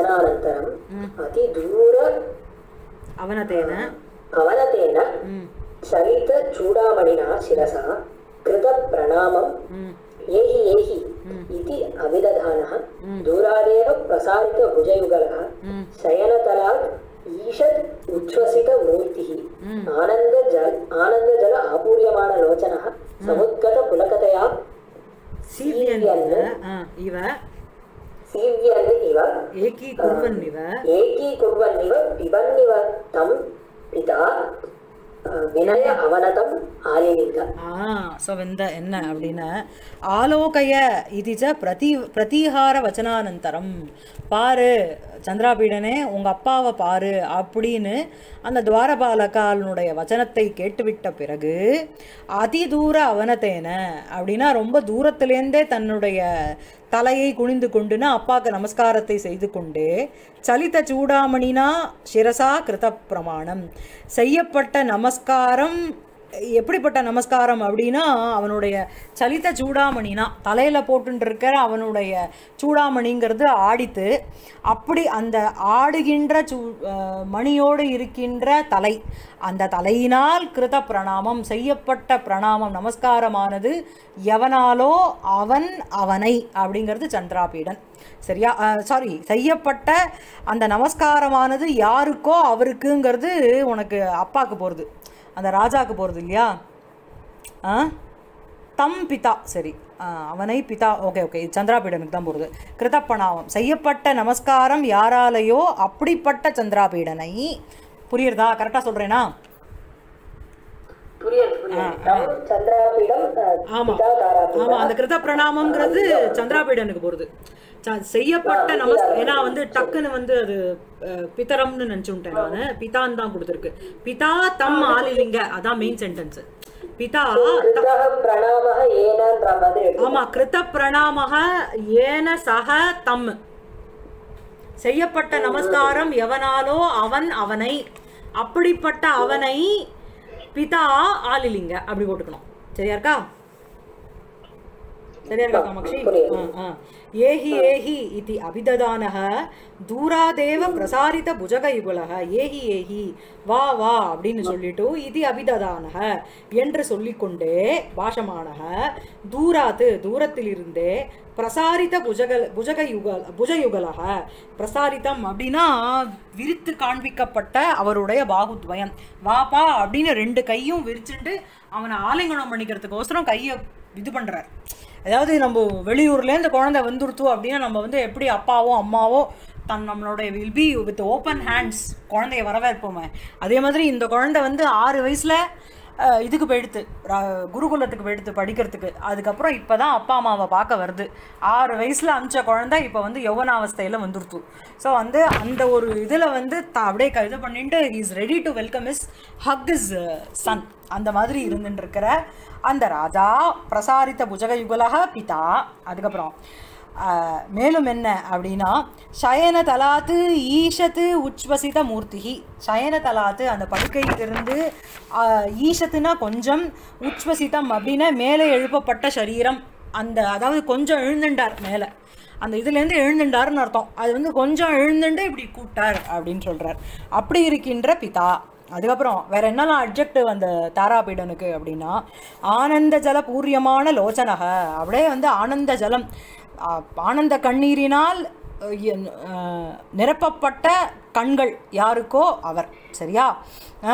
प्रतिहारिवचनानन्तरम् अतिदूर அவனதேன अवनतेन ம் चलितचूडामणिना शिरसा कृतप्रणामम् एहि एहि इति अभिदधानः दूरादेव प्रसारितभुजयुगलः शयनतलात् ईषत् उच्छ्वसितमूर्तिः आनन्दजल आनन्दजल आपूर्यमाणलोचनः समुद्गतपुलकतया சீவியன் ஆ, இவ सीव्यन् इव ஏகி குர்வன் இவ एकीकुर्वन्निव पिबन्निव तं पिता अ, विनय अवनतम् आलिलिङ्ग ஆ ஸோ இந்த என்ன அப்படின்னா ஆலோகய இது ச பிரதி பிரதீகார வச்சனானந்தரம் பாரு சந்திராபீடனே உங்க அப்பாவை பாரு அப்படின்னு அந்த துவாரபாலகாலனுடைய வச்சனத்தை கேட்டுவிட்ட பிறகு அதிதூர அவனத்தேன அப்படின்னா ரொம்ப தூரத்திலேருந்தே தன்னுடைய தலையை குனிந்து கொண்டுனா அப்பாவுக்கு நமஸ்காரத்தை செய்து கொண்டு சலித சூடாமணினா சிரசா கிருத பிரமாணம் செய்யப்பட்ட நமஸ்காரம் எப்படிப்பட்ட நமஸ்காரம் அப்படின்னா அவனுடைய சலித சூடாமணினா தலையில் போட்டுருக்கிற அவனுடைய சூடாமணிங்கிறது ஆடித்து அப்படி அந்த ஆடுகின்ற சூ அஹ் மணியோடு இருக்கின்ற தலை அந்த தலையினால் கிருத பிரணாமம் செய்யப்பட்ட பிரணாமம் நமஸ்காரமானது எவனாலோ அவன் அவனை அப்படிங்கிறது சந்திராபீடன் சரியா சாரி செய்யப்பட்ட அந்த நமஸ்காரமானது யாருக்கோ அவருக்குங்கிறது உனக்கு அப்பாவுக்கு போகிறது அந்த ராஜாவுக்கு போகிறது இல்லையா ஆ தம் பிதா சரி ஆ, அவனை பிதா ஓகே ஓகே இது சந்திராபீடனுக்கு தான் போகிறது கிருதப்பணாவம் செய்யப்பட்ட நமஸ்காரம் யாராலேயோ அப்படிப்பட்ட சந்திராபீடனை புரியுறதா கரெக்டாக சொல்கிறேனா புரியுது புரியுது तं चन्द्रापीडं अ, ஆமா पिता तारापीडः ஆமா அந்த கிருத பிரணாமம்ங்கிறது சந்திராபீடனுக்கு போறது ச- செய்யப்பட்ட நமஸ் ஏன்னா வந்து டக்குன்னு வந்து அது அஹ், பிதரம்னு நினைச்சுட்டேன் நானு பிதான் தான் கொடுத்துருக்கு பிதா தம் ஆலிலிங்க அதான் மெயின் சென்டென்ஸ் பிதா कृतः प्रणामः येनன்ற மாதிரி எடுத்து ஆமா கிருத பிரணாமக ஏன சக தம் செய்யப்பட்ட நமஸ்காரம் எவனாலோ அவன் அவனை அப்படிப்பட்ட அவனை பிதா ஆலிலிங்க அப்படி போட்டுக்கணும் சரியா இருக்கா சரியா இருக்கா காமாட்சி ஆ, ஆ. ஏஹி ஏஹி இதி அபிததானக தூராதேவ பிரசாரித புஜகயுகுலக ஏஹி ஏஹி வா வா அப்படின்னு சொல்லிட்டு இது அபிததானக என்று சொல்லிக்கொண்டே பாஷமானக தூராத்து தூரத்திலிருந்தே பிரசாரித புஜக புஜகயுகல் புஜயுகலக பிரசாரிதம் அப்படின்னா விரித்து காண்பிக்கப்பட்ட அவருடைய பாகுத்வயம் வாப்பா அப்படின்னு ரெண்டு கையும் விரிச்சுட்டு அவனை ஆலிங்கனம் பண்ணிக்கிறதுக்கோசரம் கையை இது பண்றார் அதாவது நம்ம வெளியூர்லேருந்து குழந்தை வந்துருத்து அப்படின்னா நம்ம வந்து எப்படி அப்பாவோ அம்மாவோ தன் நம்மளுடைய will be with open hands குழந்தைய வரவேற்போமே அதே மாதிரி இந்த குழந்தை வந்து ஆறு வயசில் இதுக்கு போயிடுத்து ர- குருகுலத்துக்கு போயிடுத்து படிக்கிறதுக்கு அதுக்கப்புறம் இப்போ தான் அப்பா அம்மாவை பார்க்க வருது ஆறு வயசில் அமிச்ச குழந்தை இப்போ வந்து யௌவனாவஸ்தையில் வந்துருத்து ஸோ வந்து அந்த ஒரு இதில் வந்து த அப்படியே க- இது பண்ணிட்டு is ready to welcome is hug is son அந்த மாதிரி இருந்துட்டு இருக்கிற அந்த ராஜா பிரசாரித்த புஜகயுகலக பிதா அதுக்கப்புறம் ஆஹ், மேலும் என்ன அப்படின்னா சயன தலாத்து ஈஷத்து உச்வசித மூர்த்திகி சயன தலாத்து அந்த படுக்கையிலிருந்து ஆஹ், ஈஷத்துனா கொஞ்சம் உச்வசிதம் அப்படின்னா மேலே எழுப்பப்பட்ட சரீரம் அந்த அதாவது கொஞ்சம் எழுந்துண்டார் மேலே அந்த இதுலேருந்து எழுந்துண்டாருன்னு அர்த்தம் அது வந்து கொஞ்சம் எழுந்துண்டு இப்படி கூப்பிட்டார் அப்படின்னு சொல்கிறார் அப்படி இருக்கின்ற பிதா அதுக்கப்புறம் வேற என்னெல்லாம் அட்ஜெக்டிவ் அந்த தாராபீடனுக்கு அப்படின்னா ஆனந்த ஜல பூரியமான லோச்சனக அப்படியே வந்து ஆனந்த ஜலம் ஆ, ஆனந்த கண்ணீரினால் அஹ், என்- அஹ், நிரப்பப்பட்ட கண்கள் யாருக்கோ அவர் சரியா ஆ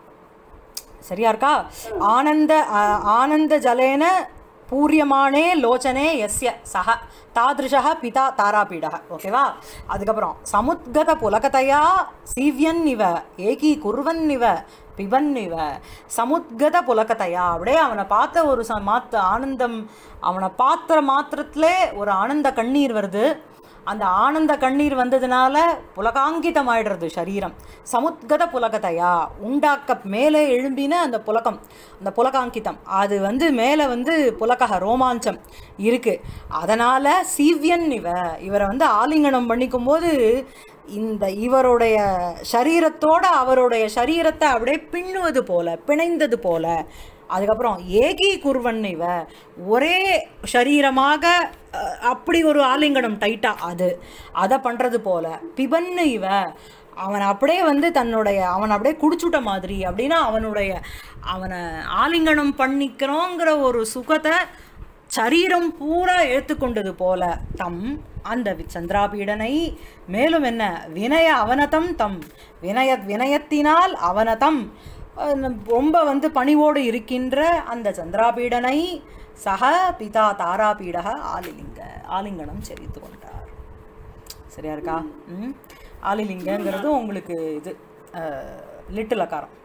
சரியா இருக்கா ஆனந்த ஆ- ஆனந்த ஜலேன பூரியமானே லோச்சனே எஸ்ய சக தாதிருஷः பிதா தாராபீடः ஓகேவா அதுக்கப்புறம் சமுத்கத புலகதையா சீவ்யன் இவ ஏகி குர்வன் இவ பிபன் இவ சமுத்கத புலகதையா அப்படியே அவனை பார்த்த ஒரு ச மாத்த ஆனந்தம் அவனை பார்த்த மாத்திரத்திலே ஒரு ஆனந்த கண்ணீர் வருது அந்த ஆனந்த கண்ணீர் வந்ததுனால புலகாங்கிதம் ஆயிடுறது சரீரம் சமுத்கத புலகதையா உண்டாக்க மேலே எழும்பின அந்த புலகம் அந்த புலகாங்கிதம் அது வந்து மேலே வந்து புலகக ரோமாஞ்சம் இருக்கு அதனால சீவ்யன் இவ இவரை வந்து ஆலிங்கனம் பண்ணிக்கும் போது இந்த இவருடைய சரீரத்தோட அவருடைய சரீரத்தை அப்படியே பின்னுவது போல பிணைந்தது போல அதுக்கப்புறம் ஏகி குர்வன் இவ ஒரே சரீரமாக அஹ், அப்படி ஒரு ஆலிங்கனம் டைட்டா அது அதை பண்றது போல பிபன்னு இவ அவன் அப்படியே வந்து தன்னுடைய அவன் அப்படியே குடிச்சுட்ட மாதிரி அப்படின்னா அவனுடைய அவனை ஆலிங்கனம் பண்ணிக்கிறோங்கிற ஒரு சுகத்தை சரீரம் பூரா ஏற்றுக்கொண்டது போல தம் அந்த வி- சந்திராபீடனை மேலும் என்ன வினய அவனதம் தம் வினய வினயத்தினால் அவனதம் அஹ், ரொம்ப வந்து பணிவோடு இருக்கின்ற அந்த சந்திராபீடனை சக பிதா தாராபீடக ஆலிலிங்க ஆலிங்கனம் செறித்து கொண்டார் சரியா இருக்கா ம் ஆலிலிங்கங்கிறது உங்களுக்கு இது லிட்டில் அக்காரம்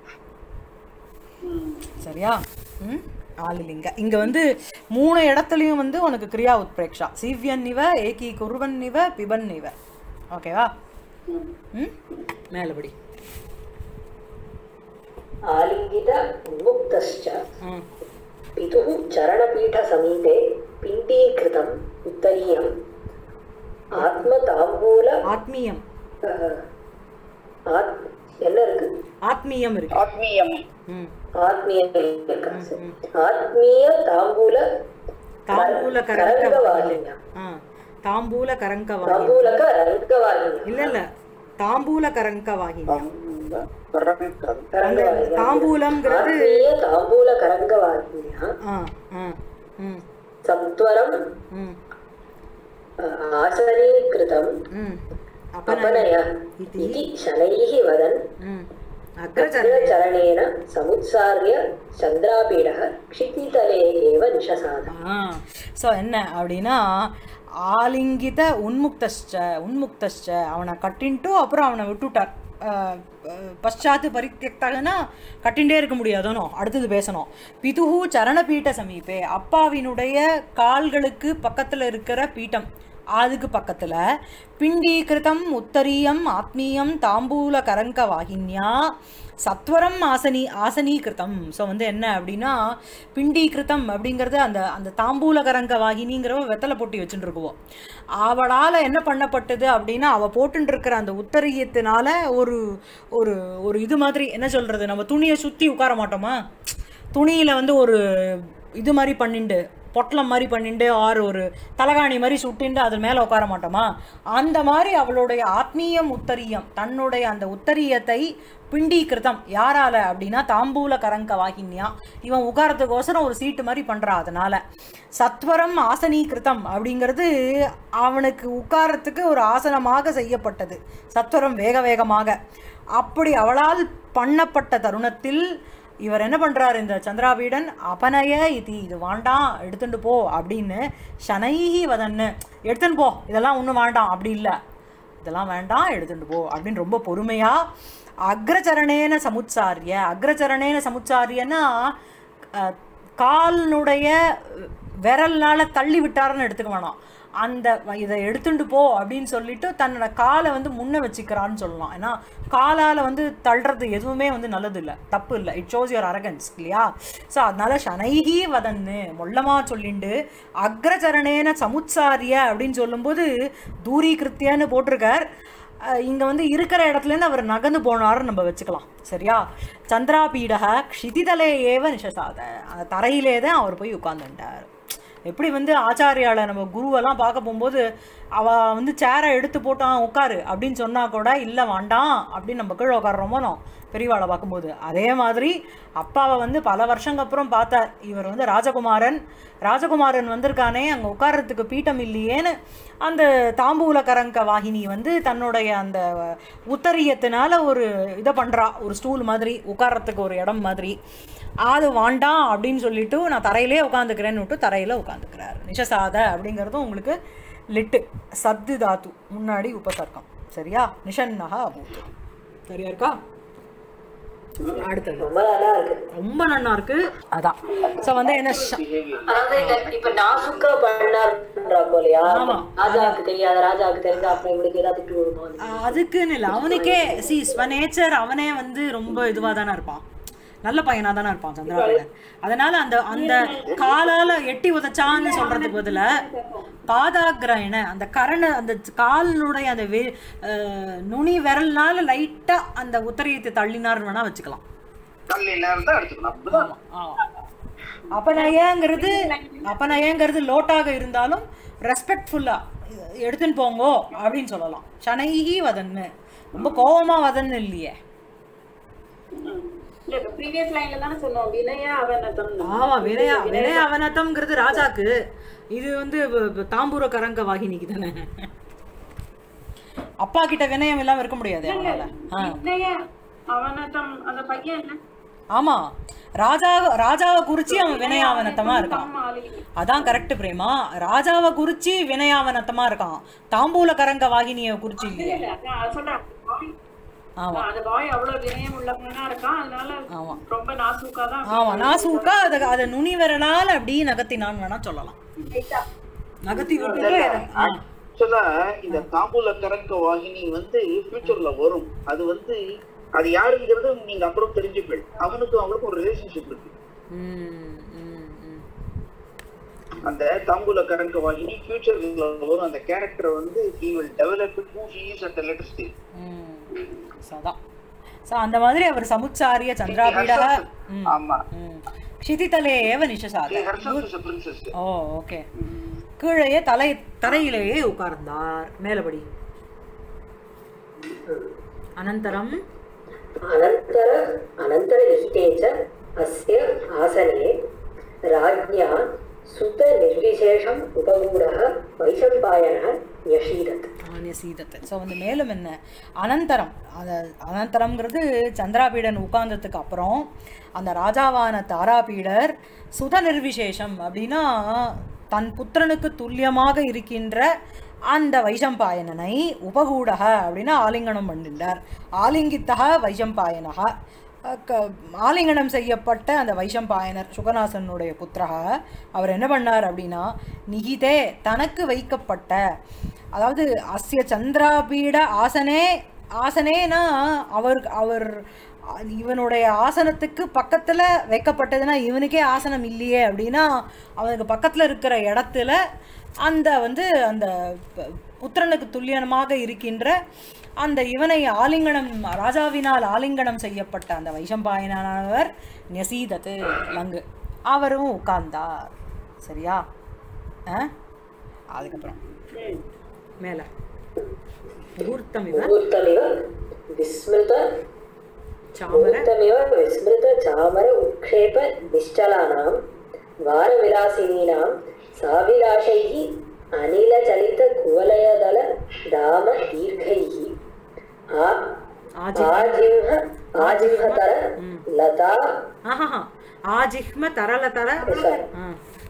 சரியா ம் ஆலிலிங்க இங்க வந்து மூணு இடத்துலையும் வந்து உனக்கு கிரியா உத்பிரேக்ஷா சீவ்யன் இவ ஏகி குருவன் இவ பிபன் இவ ஓகேவா ம் மேலபடி आलिङ्गित उन्मुक्तश्च ம் पितुः चरणपीठसमीपे पिण्डीकृतम् उत्तरीयम् आत्मताम्बूल ஆத்மீயம் अह, आत् என்ன இருக்கு ஆத்மீயம் இருக்கு ஆத்மீயம் ம் ஆத்மீய இருக்கா சரி. ஆத்மீய தாம்பூல தாம்பூல கரங்க கரங்கவாகினியா ஆ தாம்பூல கரங்க வாகினி தாம்பூலக ரங்கவாகினியா இல்ல இல்ல தாம்பூல கரங்க வாகினி பரமிக்கிறது கரங்கவாகினியா தாம்பூலம்ங்கிறது ஆத்மீய தாம்பூல கரங்கவாகினியா ஆ ஆ ம் சத்வரம் ம் अह, आसनीकृतम् ம் அப்பன अपनय इति इति शनैः वदन् ம் அக்ரச்சர चरणेन समुत्सार्य चन्द्रापीडः क्षितितले एव निशसाद ஸோ என்ன அப்படின்னா ஆலிங்கித உன்முக்தஷ்ட உன்முக்தஷ்ட அவனை கட்டின்ட்டு அப்புறம் அவனை விட்டுட்டார் அஹ், அஹ், பశ్చాத்து பரித்தியக்தகனா கட்டின்டே இருக்க முடியாதோனோ அடுத்தது பேசணும் பிதுகு சரணபீட்ட சமீபே அப்பாவினுடைய கால்களுக்கு பக்கத்தில் இருக்கிற பீட்டம் அதுக்கு பக்கத்தில் பிண்டீகிருதம் உத்தரீயம் ஆத்மீயம் தாம்பூல கரங்க வாகின்யா சத்வரம் ஆசனி ஆசனீகிருதம் ஸோ வந்து என்ன அப்படின்னா பிண்டீகிருதம் அப்படிங்கிறது அந்த அந்த தாம்பூல கரங்க வாகினிங்கிறவ வெத்தலை பொட்டி வச்சுட்டு இருக்குவோம் அவளால் என்ன பண்ணப்பட்டது அப்படின்னா அவள் போட்டுட்டு இருக்கிற அந்த உத்தரியத்தினால ஒரு ஒரு ஒரு இது மாதிரி என்ன சொல்கிறது நம்ம துணியை சுற்றி உட்கார மாட்டோமா துணியில் வந்து ஒரு இது மாதிரி பண்ணிண்டு பொட்டலம் மாதிரி பண்ணிண்டு ஆர் ஒரு தலகாணி மாதிரி சுட்டிண்டு அது மேலே உட்கார மாட்டோமா அந்த மாதிரி அவளுடைய ஆத்மீயம் உத்தரியம் தன்னுடைய அந்த உத்தரியத்தை பிண்டீகிருதம் யாரால அப்படின்னா தாம்பூல கரங்க வாகின்யா இவன் உட்காரத்துக்கோசரம் ஒரு சீட்டு மாதிரி பண்றா அதனால சத்வரம் ஆசனீகிருதம் அப்படிங்கிறது அவனுக்கு உட்காரத்துக்கு ஒரு ஆசனமாக செய்யப்பட்டது சத்வரம் வேக வேகமாக அப்படி அவளால் பண்ணப்பட்ட தருணத்தில் இவர் என்ன பண்றாரு இந்த சந்திராபீடன் அபனய இது இது வேண்டாம் எடுத்துட்டு போ அப்படின்னு சனைஹி வதன்னு எடுத்துன்னு போ இதெல்லாம் ஒன்றும் வேண்டாம் அப்படி இல்லை இதெல்லாம் வேண்டாம் எடுத்துட்டு போ அப்படின்னு ரொம்ப பொறுமையா அக்ரச்சரணேன சமுச்சாரிய அக்ரச்சரணேன சமுச்சாரியன்னா அஹ், காலினுடைய விரல்னால தள்ளி விட்டாருன்னு எடுத்துக்க வேணாம் அந்த வ- இதை எடுத்துட்டு போ அப்படின்னு சொல்லிட்டு தன்னோட காலை வந்து முன்ன வச்சுக்கிறான்னு சொல்லலாம் ஏன்னா காலால் வந்து தள்ளுறது எதுவுமே வந்து நல்லது இல்லை தப்பு இல்லை இட் ஷோஸ் யுவர் அரகன்ஸ் இல்லையா ஸோ அதனால சனைகி வதன்னு மொல்லமா சொல்லிண்டு அக்ரச்சரணேன சமுச்சாரிய அப்படின்னு சொல்லும்போது தூரீகிருத்தியன்னு போட்டிருக்கார் அஹ் இங்க வந்து இருக்கிற இடத்துலேருந்து அவர் நகர்ந்து போனாருன்னு நம்ம வச்சுக்கலாம் சரியா சந்திராபீடக க்ஷிதிதலே ஏவ நிஷசாத அந்த தரையிலே தான் அவர் போய் உட்கார்ந்துட்டார் எப்படி வந்து ஆச்சாரியால நம்ம குருவெல்லாம் பார்க்க போகும்போது அவ வந்து சேரை எடுத்து போட்டான் உட்காரு அப்படின்னு சொன்னா கூட இல்லை வேண்டாம் அப்படின்னு நம்ம கீழே உட்காடுறோமோ நான் பெரியவாளை பார்க்கும்போது அதே மாதிரி அப்பாவை வந்து பல வருஷங்க அப்புறம் பார்த்தார் இவர் வந்து ராஜகுமாரன் ராஜகுமாரன் வந்திருக்கானே அங்கே உட்கார்றதுக்கு பீட்டம் இல்லையேன்னு அந்த தாம்பூல கரங்க வாகினி வந்து தன்னுடைய அந்த உத்தரியத்தினால ஒரு இதை பண்ணுறா ஒரு ஸ்டூல் மாதிரி உட்கார்றதுக்கு ஒரு இடம் மாதிரி அது வேண்டாம் அப்படின்னு சொல்லிட்டு நான் தரையிலே உட்காந்துக்கிறேன்னு விட்டு தரையில் உட்காந்துக்கிறார் நிஷசாத அப்படிங்கிறதும் உங்களுக்கு லிட்டு சத்து தாத்து முன்னாடி உபசர்க்கம் சரியா நிஷன்னஹா அபூத்து சரியா இருக்கா அடுத்தது ரொம்ப நல்லா இருக்கு ரொம்ப நன்னா இருக்கு அதான் ஸோ வந்து என்ன ஷ- அதாவது இல்ல, இப்ப நாசுக்கா பண்ணாருன்றா போலயா ஆமா. ராஜாவுக்கு தெரியாத ராஜாவுக்கு தெரிஞ்சா அப்புறம் இவனுக்கு ஏதாவது திட்டு விடுமா ஆஹ் அதுக்குன்னு இல்லை அவனுக்கே சி ஸ்வநேச்சர் அவனே வந்து ரொம்ப இதுவாக தானே இருப்பான் நல்ல பையனா தானே இருப்பான் சந்திராபீடன் அதனால அந்த அந்த காலால எட்டி உதைச்சான்னு சொல்றதுக்கு பதிலா பாதாகிரயண அந்த கரண அந்த காலினுடைய அந்த வே ஆஹ் நுனி விரல்னால லைட்டா அந்த உத்தரியத்தை தள்ளினார்னு வேணா வச்சுக்கலாம் தள்ளில இருந்தா எடுத்துக்கணும் அப்படிதான் அபநயங்கிறது அபநயங்கிறது லோட்டாக இருந்தாலும் ரெஸ்பெக்ட்ஃபுல்லா எடுத்துன்னு போங்கோ அப்படின்னு சொல்லலாம் சனைஹி வதன்னு ரொம்ப கோவமா வதன்னு இல்லையே ம். இல்ல இப்ப ப்ரீவியஸ் லைன்ல தானே சொன்னோம் வினய அவனதம் ஆமா வினய வினய அவனத்தம்ங்கிறது ராஜாக்கு இது வந்து வ- வ- தாம்பூர கரங்க வாகினிக்கு தானே அப்பா கிட்ட வினயம் இல்லாம இருக்க முடியாது அவனால ஆ. வினய அவனதம் அந்த பையன் என்ன ஆமா ராஜா ராஜாவை குறிச்சி அவன் வினயாவனத்தமா இருக்கான் ஆமா, ஆளுங்க. அதான் கரெக்ட் பிரேமா ராஜாவை குறிச்சி வினயாவனத்தமா இருக்கான் தாம்பூல கரங்க வாகினிய குறிச்சி இல்லையே இல்ல, நான் சொல்றேன் boy- ஆமா அந்த பாய் அவ்வளவு வினயம் உள்ளவனா இருக்கான் அதனால ஆமா. ரொம்ப நாசூக்கா தான் ஆமா நாசூக்கா அதை அதை நுனி விரலால அப்படியே நகர்த்தினான்னு வேணா சொல்லலாம் நகர்த்தி விட்டுட்டு ஆ. ஆக்சுவலா இந்த தாம்பூல கரங்க வாகினி வந்து ஃபியூச்சர்ல வரும் அது வந்து அது யாருங்கிறது நீங்க அப்புறம் தெரிஞ்சுப்பீள் அவனுக்கும் அவனுக்கும் ஒரு ரிலேஷன்ஷிப் இருக்கு ம், ம், ம். அந்த தாம்பூல கரங்க வாகினி ஃபியூச்சர்ல வரும் அந்த கேரக்டர் வந்து he will develop it who he is at a later stage ம். So, அதான் ஸோ அந்த மாதிரி அவர் சமுச்சாரிய சந்திராபீடக ம். ஆமா ம். க்ஷிதிதலே ஏவ நிஷசாத She herself is a princess ஓ ஓகே கீழேயே தலை தரையிலேயே உட்கார்ந்தார் மேலபடி அனந்தரம் अनन्तर अनन्तरविहिते च अस्य आसने राज्ञा सुतनिर्विशेषम् उपगूढः वैशम्पायनः न्यषीदत् சீதத்தை ஸோ வந்து மேலும் என்ன அனந்தரம் அந்த அனந்தரம்ங்கிறது சந்திராபீடன் உட்கார்ந்ததுக்கு அப்புறம் அந்த ராஜாவான தாராபீடர் சுத நிர்விசேஷம் அப்படின்னா தன் புத்திரனுக்கு துல்லியமாக இருக்கின்ற அந்த வைஷம்பாயனனை உபகூடக அப்படின்னா ஆலிங்கனம் பண்ணிட்டார் ஆலிங்கித்தக வைஷம்பாயனக அஹ் க- ஆலிங்கனம் செய்யப்பட்ட அந்த வைஷம்பாயனர் சுகநாசனுடைய புத்திரக அவர் என்ன பண்ணார் அப்படின்னா நிகிதே தனக்கு வைக்கப்பட்ட அதாவது அஸ்ய சந்திராபீட ஆசனே ஆசனேனா அவர் அவர் இவனுடைய ஆசனத்துக்கு பக்கத்தில் வைக்கப்பட்டதுன்னா இவனுக்கே ஆசனம் இல்லையே அப்படின்னா அவனுக்கு பக்கத்தில் இருக்கிற இடத்துல அந்த வந்து அந்த ப- புத்திரனுக்கு துல்லியமாக இருக்கின்ற அந்த இவனை ஆலிங்கனம் ராஜாவினால் ஆலிங்கனம் செய்யப்பட்ட அந்த வைஷம்பாயனானவர் நெசீதத்து லங்கு அவரும் உட்கார்ந்தார் சரியா ஆ அதுக்கப்புறம் மேலே முகூர்த்தம் இவ मुहूर्तमिव विस्मृत சாமர मुहूर्तमिव विस्मृत चामर उत्क्षेप निश्चलानां वारविलासिनीनां साभिलाषैः अनिलचलितकुवलयदल दाम दीर्घैः आ ஆஜி आजिह्व आजिह्वतर लता ஆஹா ஆஜிஹ்ம தரல தர sorry. ஆ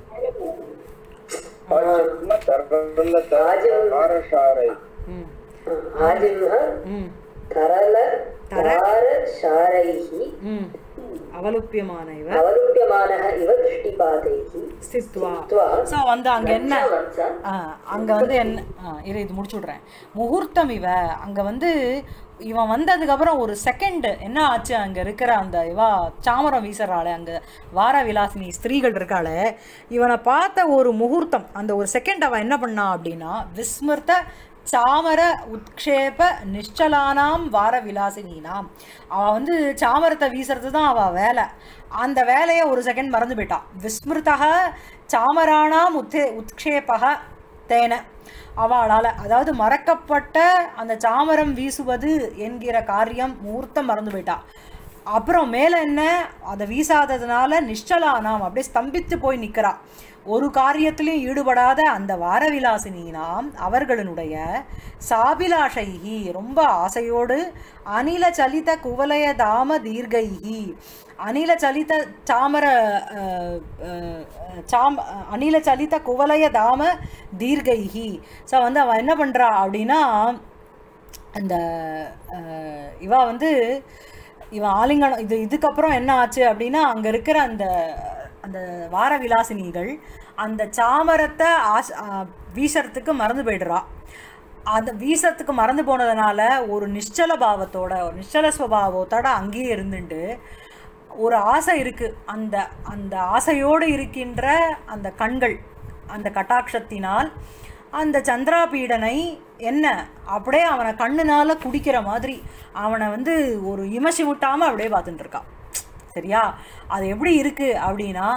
ஆஜித்ம தரல தாரஷாரை ம் आजिह्व ம் तरल तारशारैः ம் அவலுப்பியமான இவ अवलुप्यमानः इव दृष्टिपातैः ஸ்தித்வா त्वा ஸோ வந்து அங்கே என்ன वत्स ஆ, அங்க வந்து என்ன ஆ, இரு இது முடிச்சு விட்றேன் முகூர்த்தம் இவ அங்க வந்து இவன் வந்ததுக்கப்புறம் ஒரு செகண்ட் என்ன ஆச்சு அங்க இருக்கிற அந்த இவா சாமரம் வீசுறாளே அங்க வார விலாசினி ஸ்திரீகள் இருக்காளே இவனை பார்த்த ஒரு முகூர்த்தம் அந்த ஒரு செகண்ட் அவன் என்ன பண்ணா அப்படின்னா விஸ்மிருத சாமர உத்க்ஷேப நிಶ್ಚலானாம் வார விலாசினினாம் அவள் வந்து சாமரத்தை வீசுறது தான் அவள் வேலை அந்த வேலையை ஒரு செகண்ட் மறந்து போயிட்டான் விஸ்மிருதக சாமராணாம் உத்தே உத்க்ஷேபக தேன அவளால் அதாவது மறக்கப்பட்ட அந்த சாமரம் வீசுவது என்கிற காரியம் முகூர்த்தம் மறந்து போயிட்டா அப்புறம் மேலே என்ன அதை வீசாததுனால நிஷ்டலானாம் அப்படியே ஸ்தம்பித்து போய் நிற்கிறா ஒரு காரியத்திலையும் ஈடுபடாத அந்த வாரவிலாசினினாம் அவர்களுடைய சாபிலாஷைகி ரொம்ப ஆசையோடு அனில சலித குவலய தாம தீர்கைகி அனில சலித சாமர அஹ், அஹ், சாம் அனில சலித குவலய தாம தீர்கைகி ஸோ வந்து அவன் என்ன பண்ணுறா அப்படின்னா அந்த அஹ், இவ வந்து இவன் ஆலிங்கனம் இது இதுக்கப்புறம் என்ன ஆச்சு அப்படின்னா அங்கே இருக்கிற அந்த அந்த வார விலாசினிகள் அந்த சாமரத்தை ஆஸ் அஹ், வீசறதுக்கு மறந்து போயிடுறா அது வீசறதுக்கு மறந்து போனதுனால ஒரு நிശ്ചல பாவத்தோட ஒரு நிശ്ചல ஸ்வபாவத்தோட அங்கேயே இருந்துட்டு ஒரு ஆசை இருக்கு அந்த அந்த ஆசையோடு இருக்கின்ற அந்த கண்கள் அந்த கட்டாட்சத்தினால் அந்த சந்திராபீடனை என்ன அப்படியே அவனை கண்ணுனால குடிக்கிற மாதிரி அவனை வந்து ஒரு இமசி விட்டாம அப்படியே பார்த்துட்டு இருக்கான் சரியா அது எப்படி இருக்கு அப்படின்னா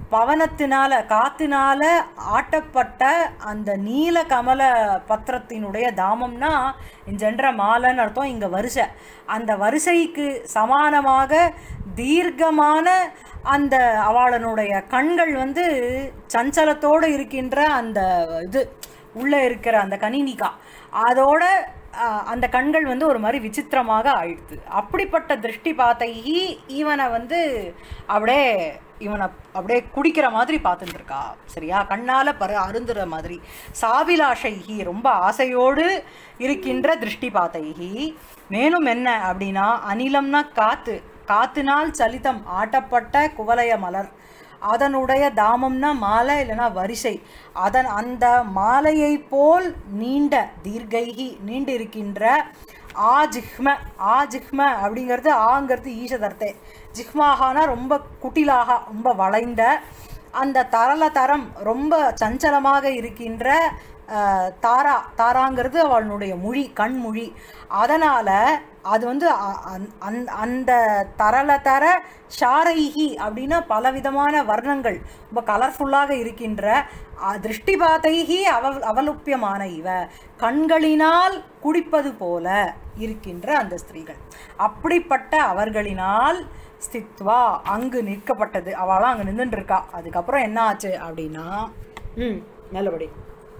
பவனத்தினால காத்தினால ஆட்டப்பட்ட அந்த நீல கமல பத்திரத்தினுடைய தாமம்னா இஞ்சென்ற மாலைன்னு அர்த்தம் இங்கே வரிசை அந்த வரிசைக்கு சமானமாக தீர்க்கமான அந்த அவளனுடைய கண்கள் வந்து சஞ்சலத்தோடு இருக்கின்ற அந்த இது உள்ளே இருக்கிற அந்த கணினிகா அதோட அஹ், அந்த கண்கள் வந்து ஒரு மாதிரி விசித்திரமாக ஆயிடுது அப்படிப்பட்ட திருஷ்டி பாத்தைகி இவனை வந்து அப்படியே இவனை அப்படியே குடிக்கிற மாதிரி பார்த்துட்டு இருக்கா சரியா கண்ணால பரு அருந்துற மாதிரி சாபிலாஷைகி ரொம்ப ஆசையோடு இருக்கின்ற திருஷ்டி பாத்தைகி மேலும் என்ன அப்படின்னா அனிலம்னா காத்து காத்தினால் சலிதம் ஆட்டப்பட்ட குவலய மலர் அதனுடைய தாமம்னா மாலை இல்லைன்னா வரிசை அதன் அந்த மாலையை போல் நீண்ட தீர்க்கைகி நீண்டு இருக்கின்ற ஆ ஜிஹ்ம ஆ ஜிஹ்ம அப்படிங்கிறது ஆங்கிறது ஈஷதர்த்தே ஜிஹ்மாகானா ரொம்ப குட்டிலாக ரொம்ப வளைந்த அந்த தரல தரம் ரொம்ப சஞ்சலமாக இருக்கின்ற அஹ், தாரா தாராங்கிறது அவளுடைய மொழி கண்மொழி அதனால் அது வந்து அ- அந்- அந்- அந்த தரல தர ஷாரைஹி அப்படின்னா பலவிதமான வர்ணங்கள் ரொம்ப கலர்ஃபுல்லாக இருக்கின்ற அ, திருஷ்டிபாதைஹி அவ அவலுப்பியமான இவ கண்களினால் குடிப்பது போல இருக்கின்ற அந்த ஸ்திரீகள் அப்படிப்பட்ட அவர்களினால் ஸ்தித்வா அங்கு நிற்கப்பட்டது அவளாம் அங்கே நின்றுட்டு இருக்கா அதுக்கப்புறம் என்ன ஆச்சு அப்படின்னா ம் நல்லபடி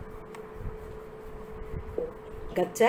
கச்ச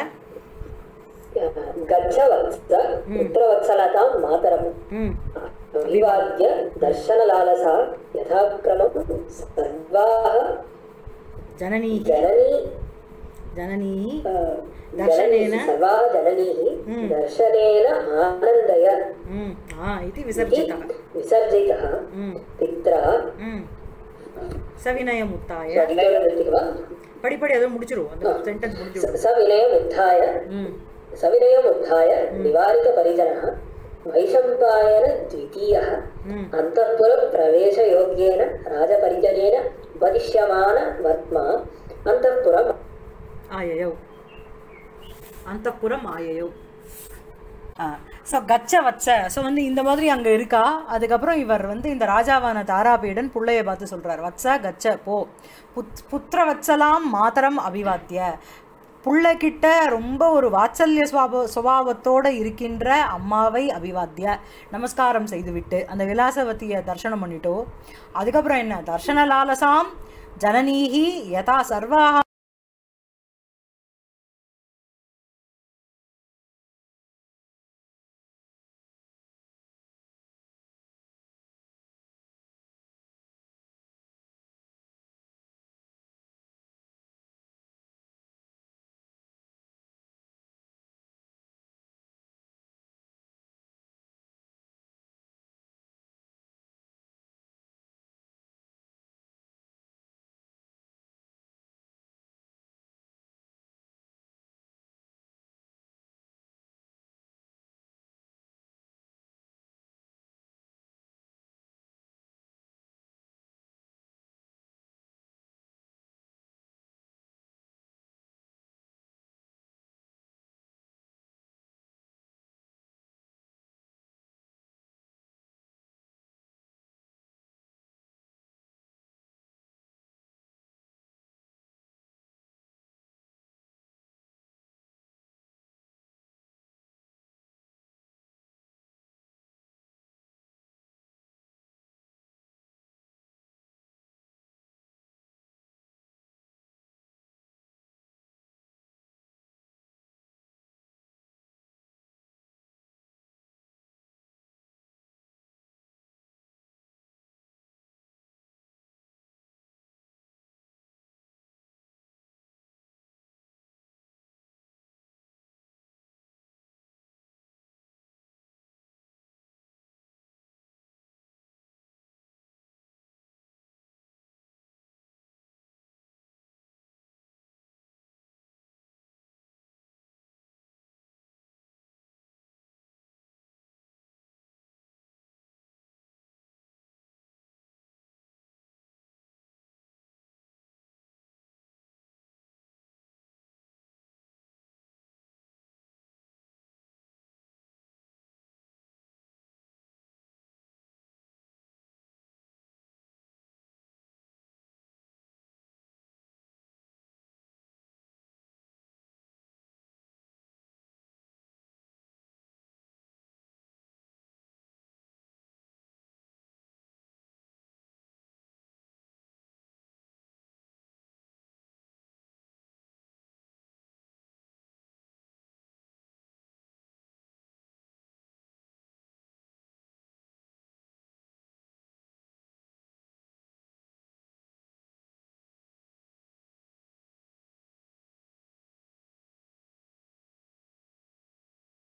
गच्छ वत्स पुत्रवत्सलतां मातरम् ம் अभिवाद्य दर्शनलालसा यथाक्रमं सर्वाः ஜனனீ जननी ஜனனீ अ, दर्शनेन? जननी सर्वाः जननीः दर्शनेन आनन्दय ம் ஆ இது इति விசர்ஜிதः विसर्जितः ம் पित्रा ம் சவினயமுத்தாய स्वविनयमुत्थिव படிப்படி அதை முடிச்சிருவோம் அந்த சென்டென்ஸ் முடிச்சிருவோம் सविनयमुत्थाय ம் सविनयमुत्थाय निवारितपरिजनः वैशम्पायनद्वितीयः ம் अन्तःपुरप्रवेशयोग्येन राजपरिजनेन उपदिश्यमान वर्त्मा अन्तःपुरम् ஆயயோ அந்தப்புறம் ஆயயோ ஸோ கச்ச வச்ச ஸோ வந்து இந்த மாதிரி அங்கே இருக்கா அதுக்கப்புறம் இவர் வந்து இந்த ராஜாவான தாராபீடன் புள்ளைய பார்த்து சொல்கிறார் வச்ச கச்ச போ புத் புத்திர வச்சலாம் மாதரம் அபிவாத்திய புள்ளைக்கிட்ட ரொம்ப ஒரு வாத்சல்ய சுவாப சுபாவத்தோடு இருக்கின்ற அம்மாவை அபிவாத்திய நமஸ்காரம் செய்துவிட்டு அந்த விலாசவதியை தர்சனம் பண்ணிட்டோ அதுக்கப்புறம் என்ன தர்ஷன லாலசாம் ஜனனீஹி யதா சர்வாக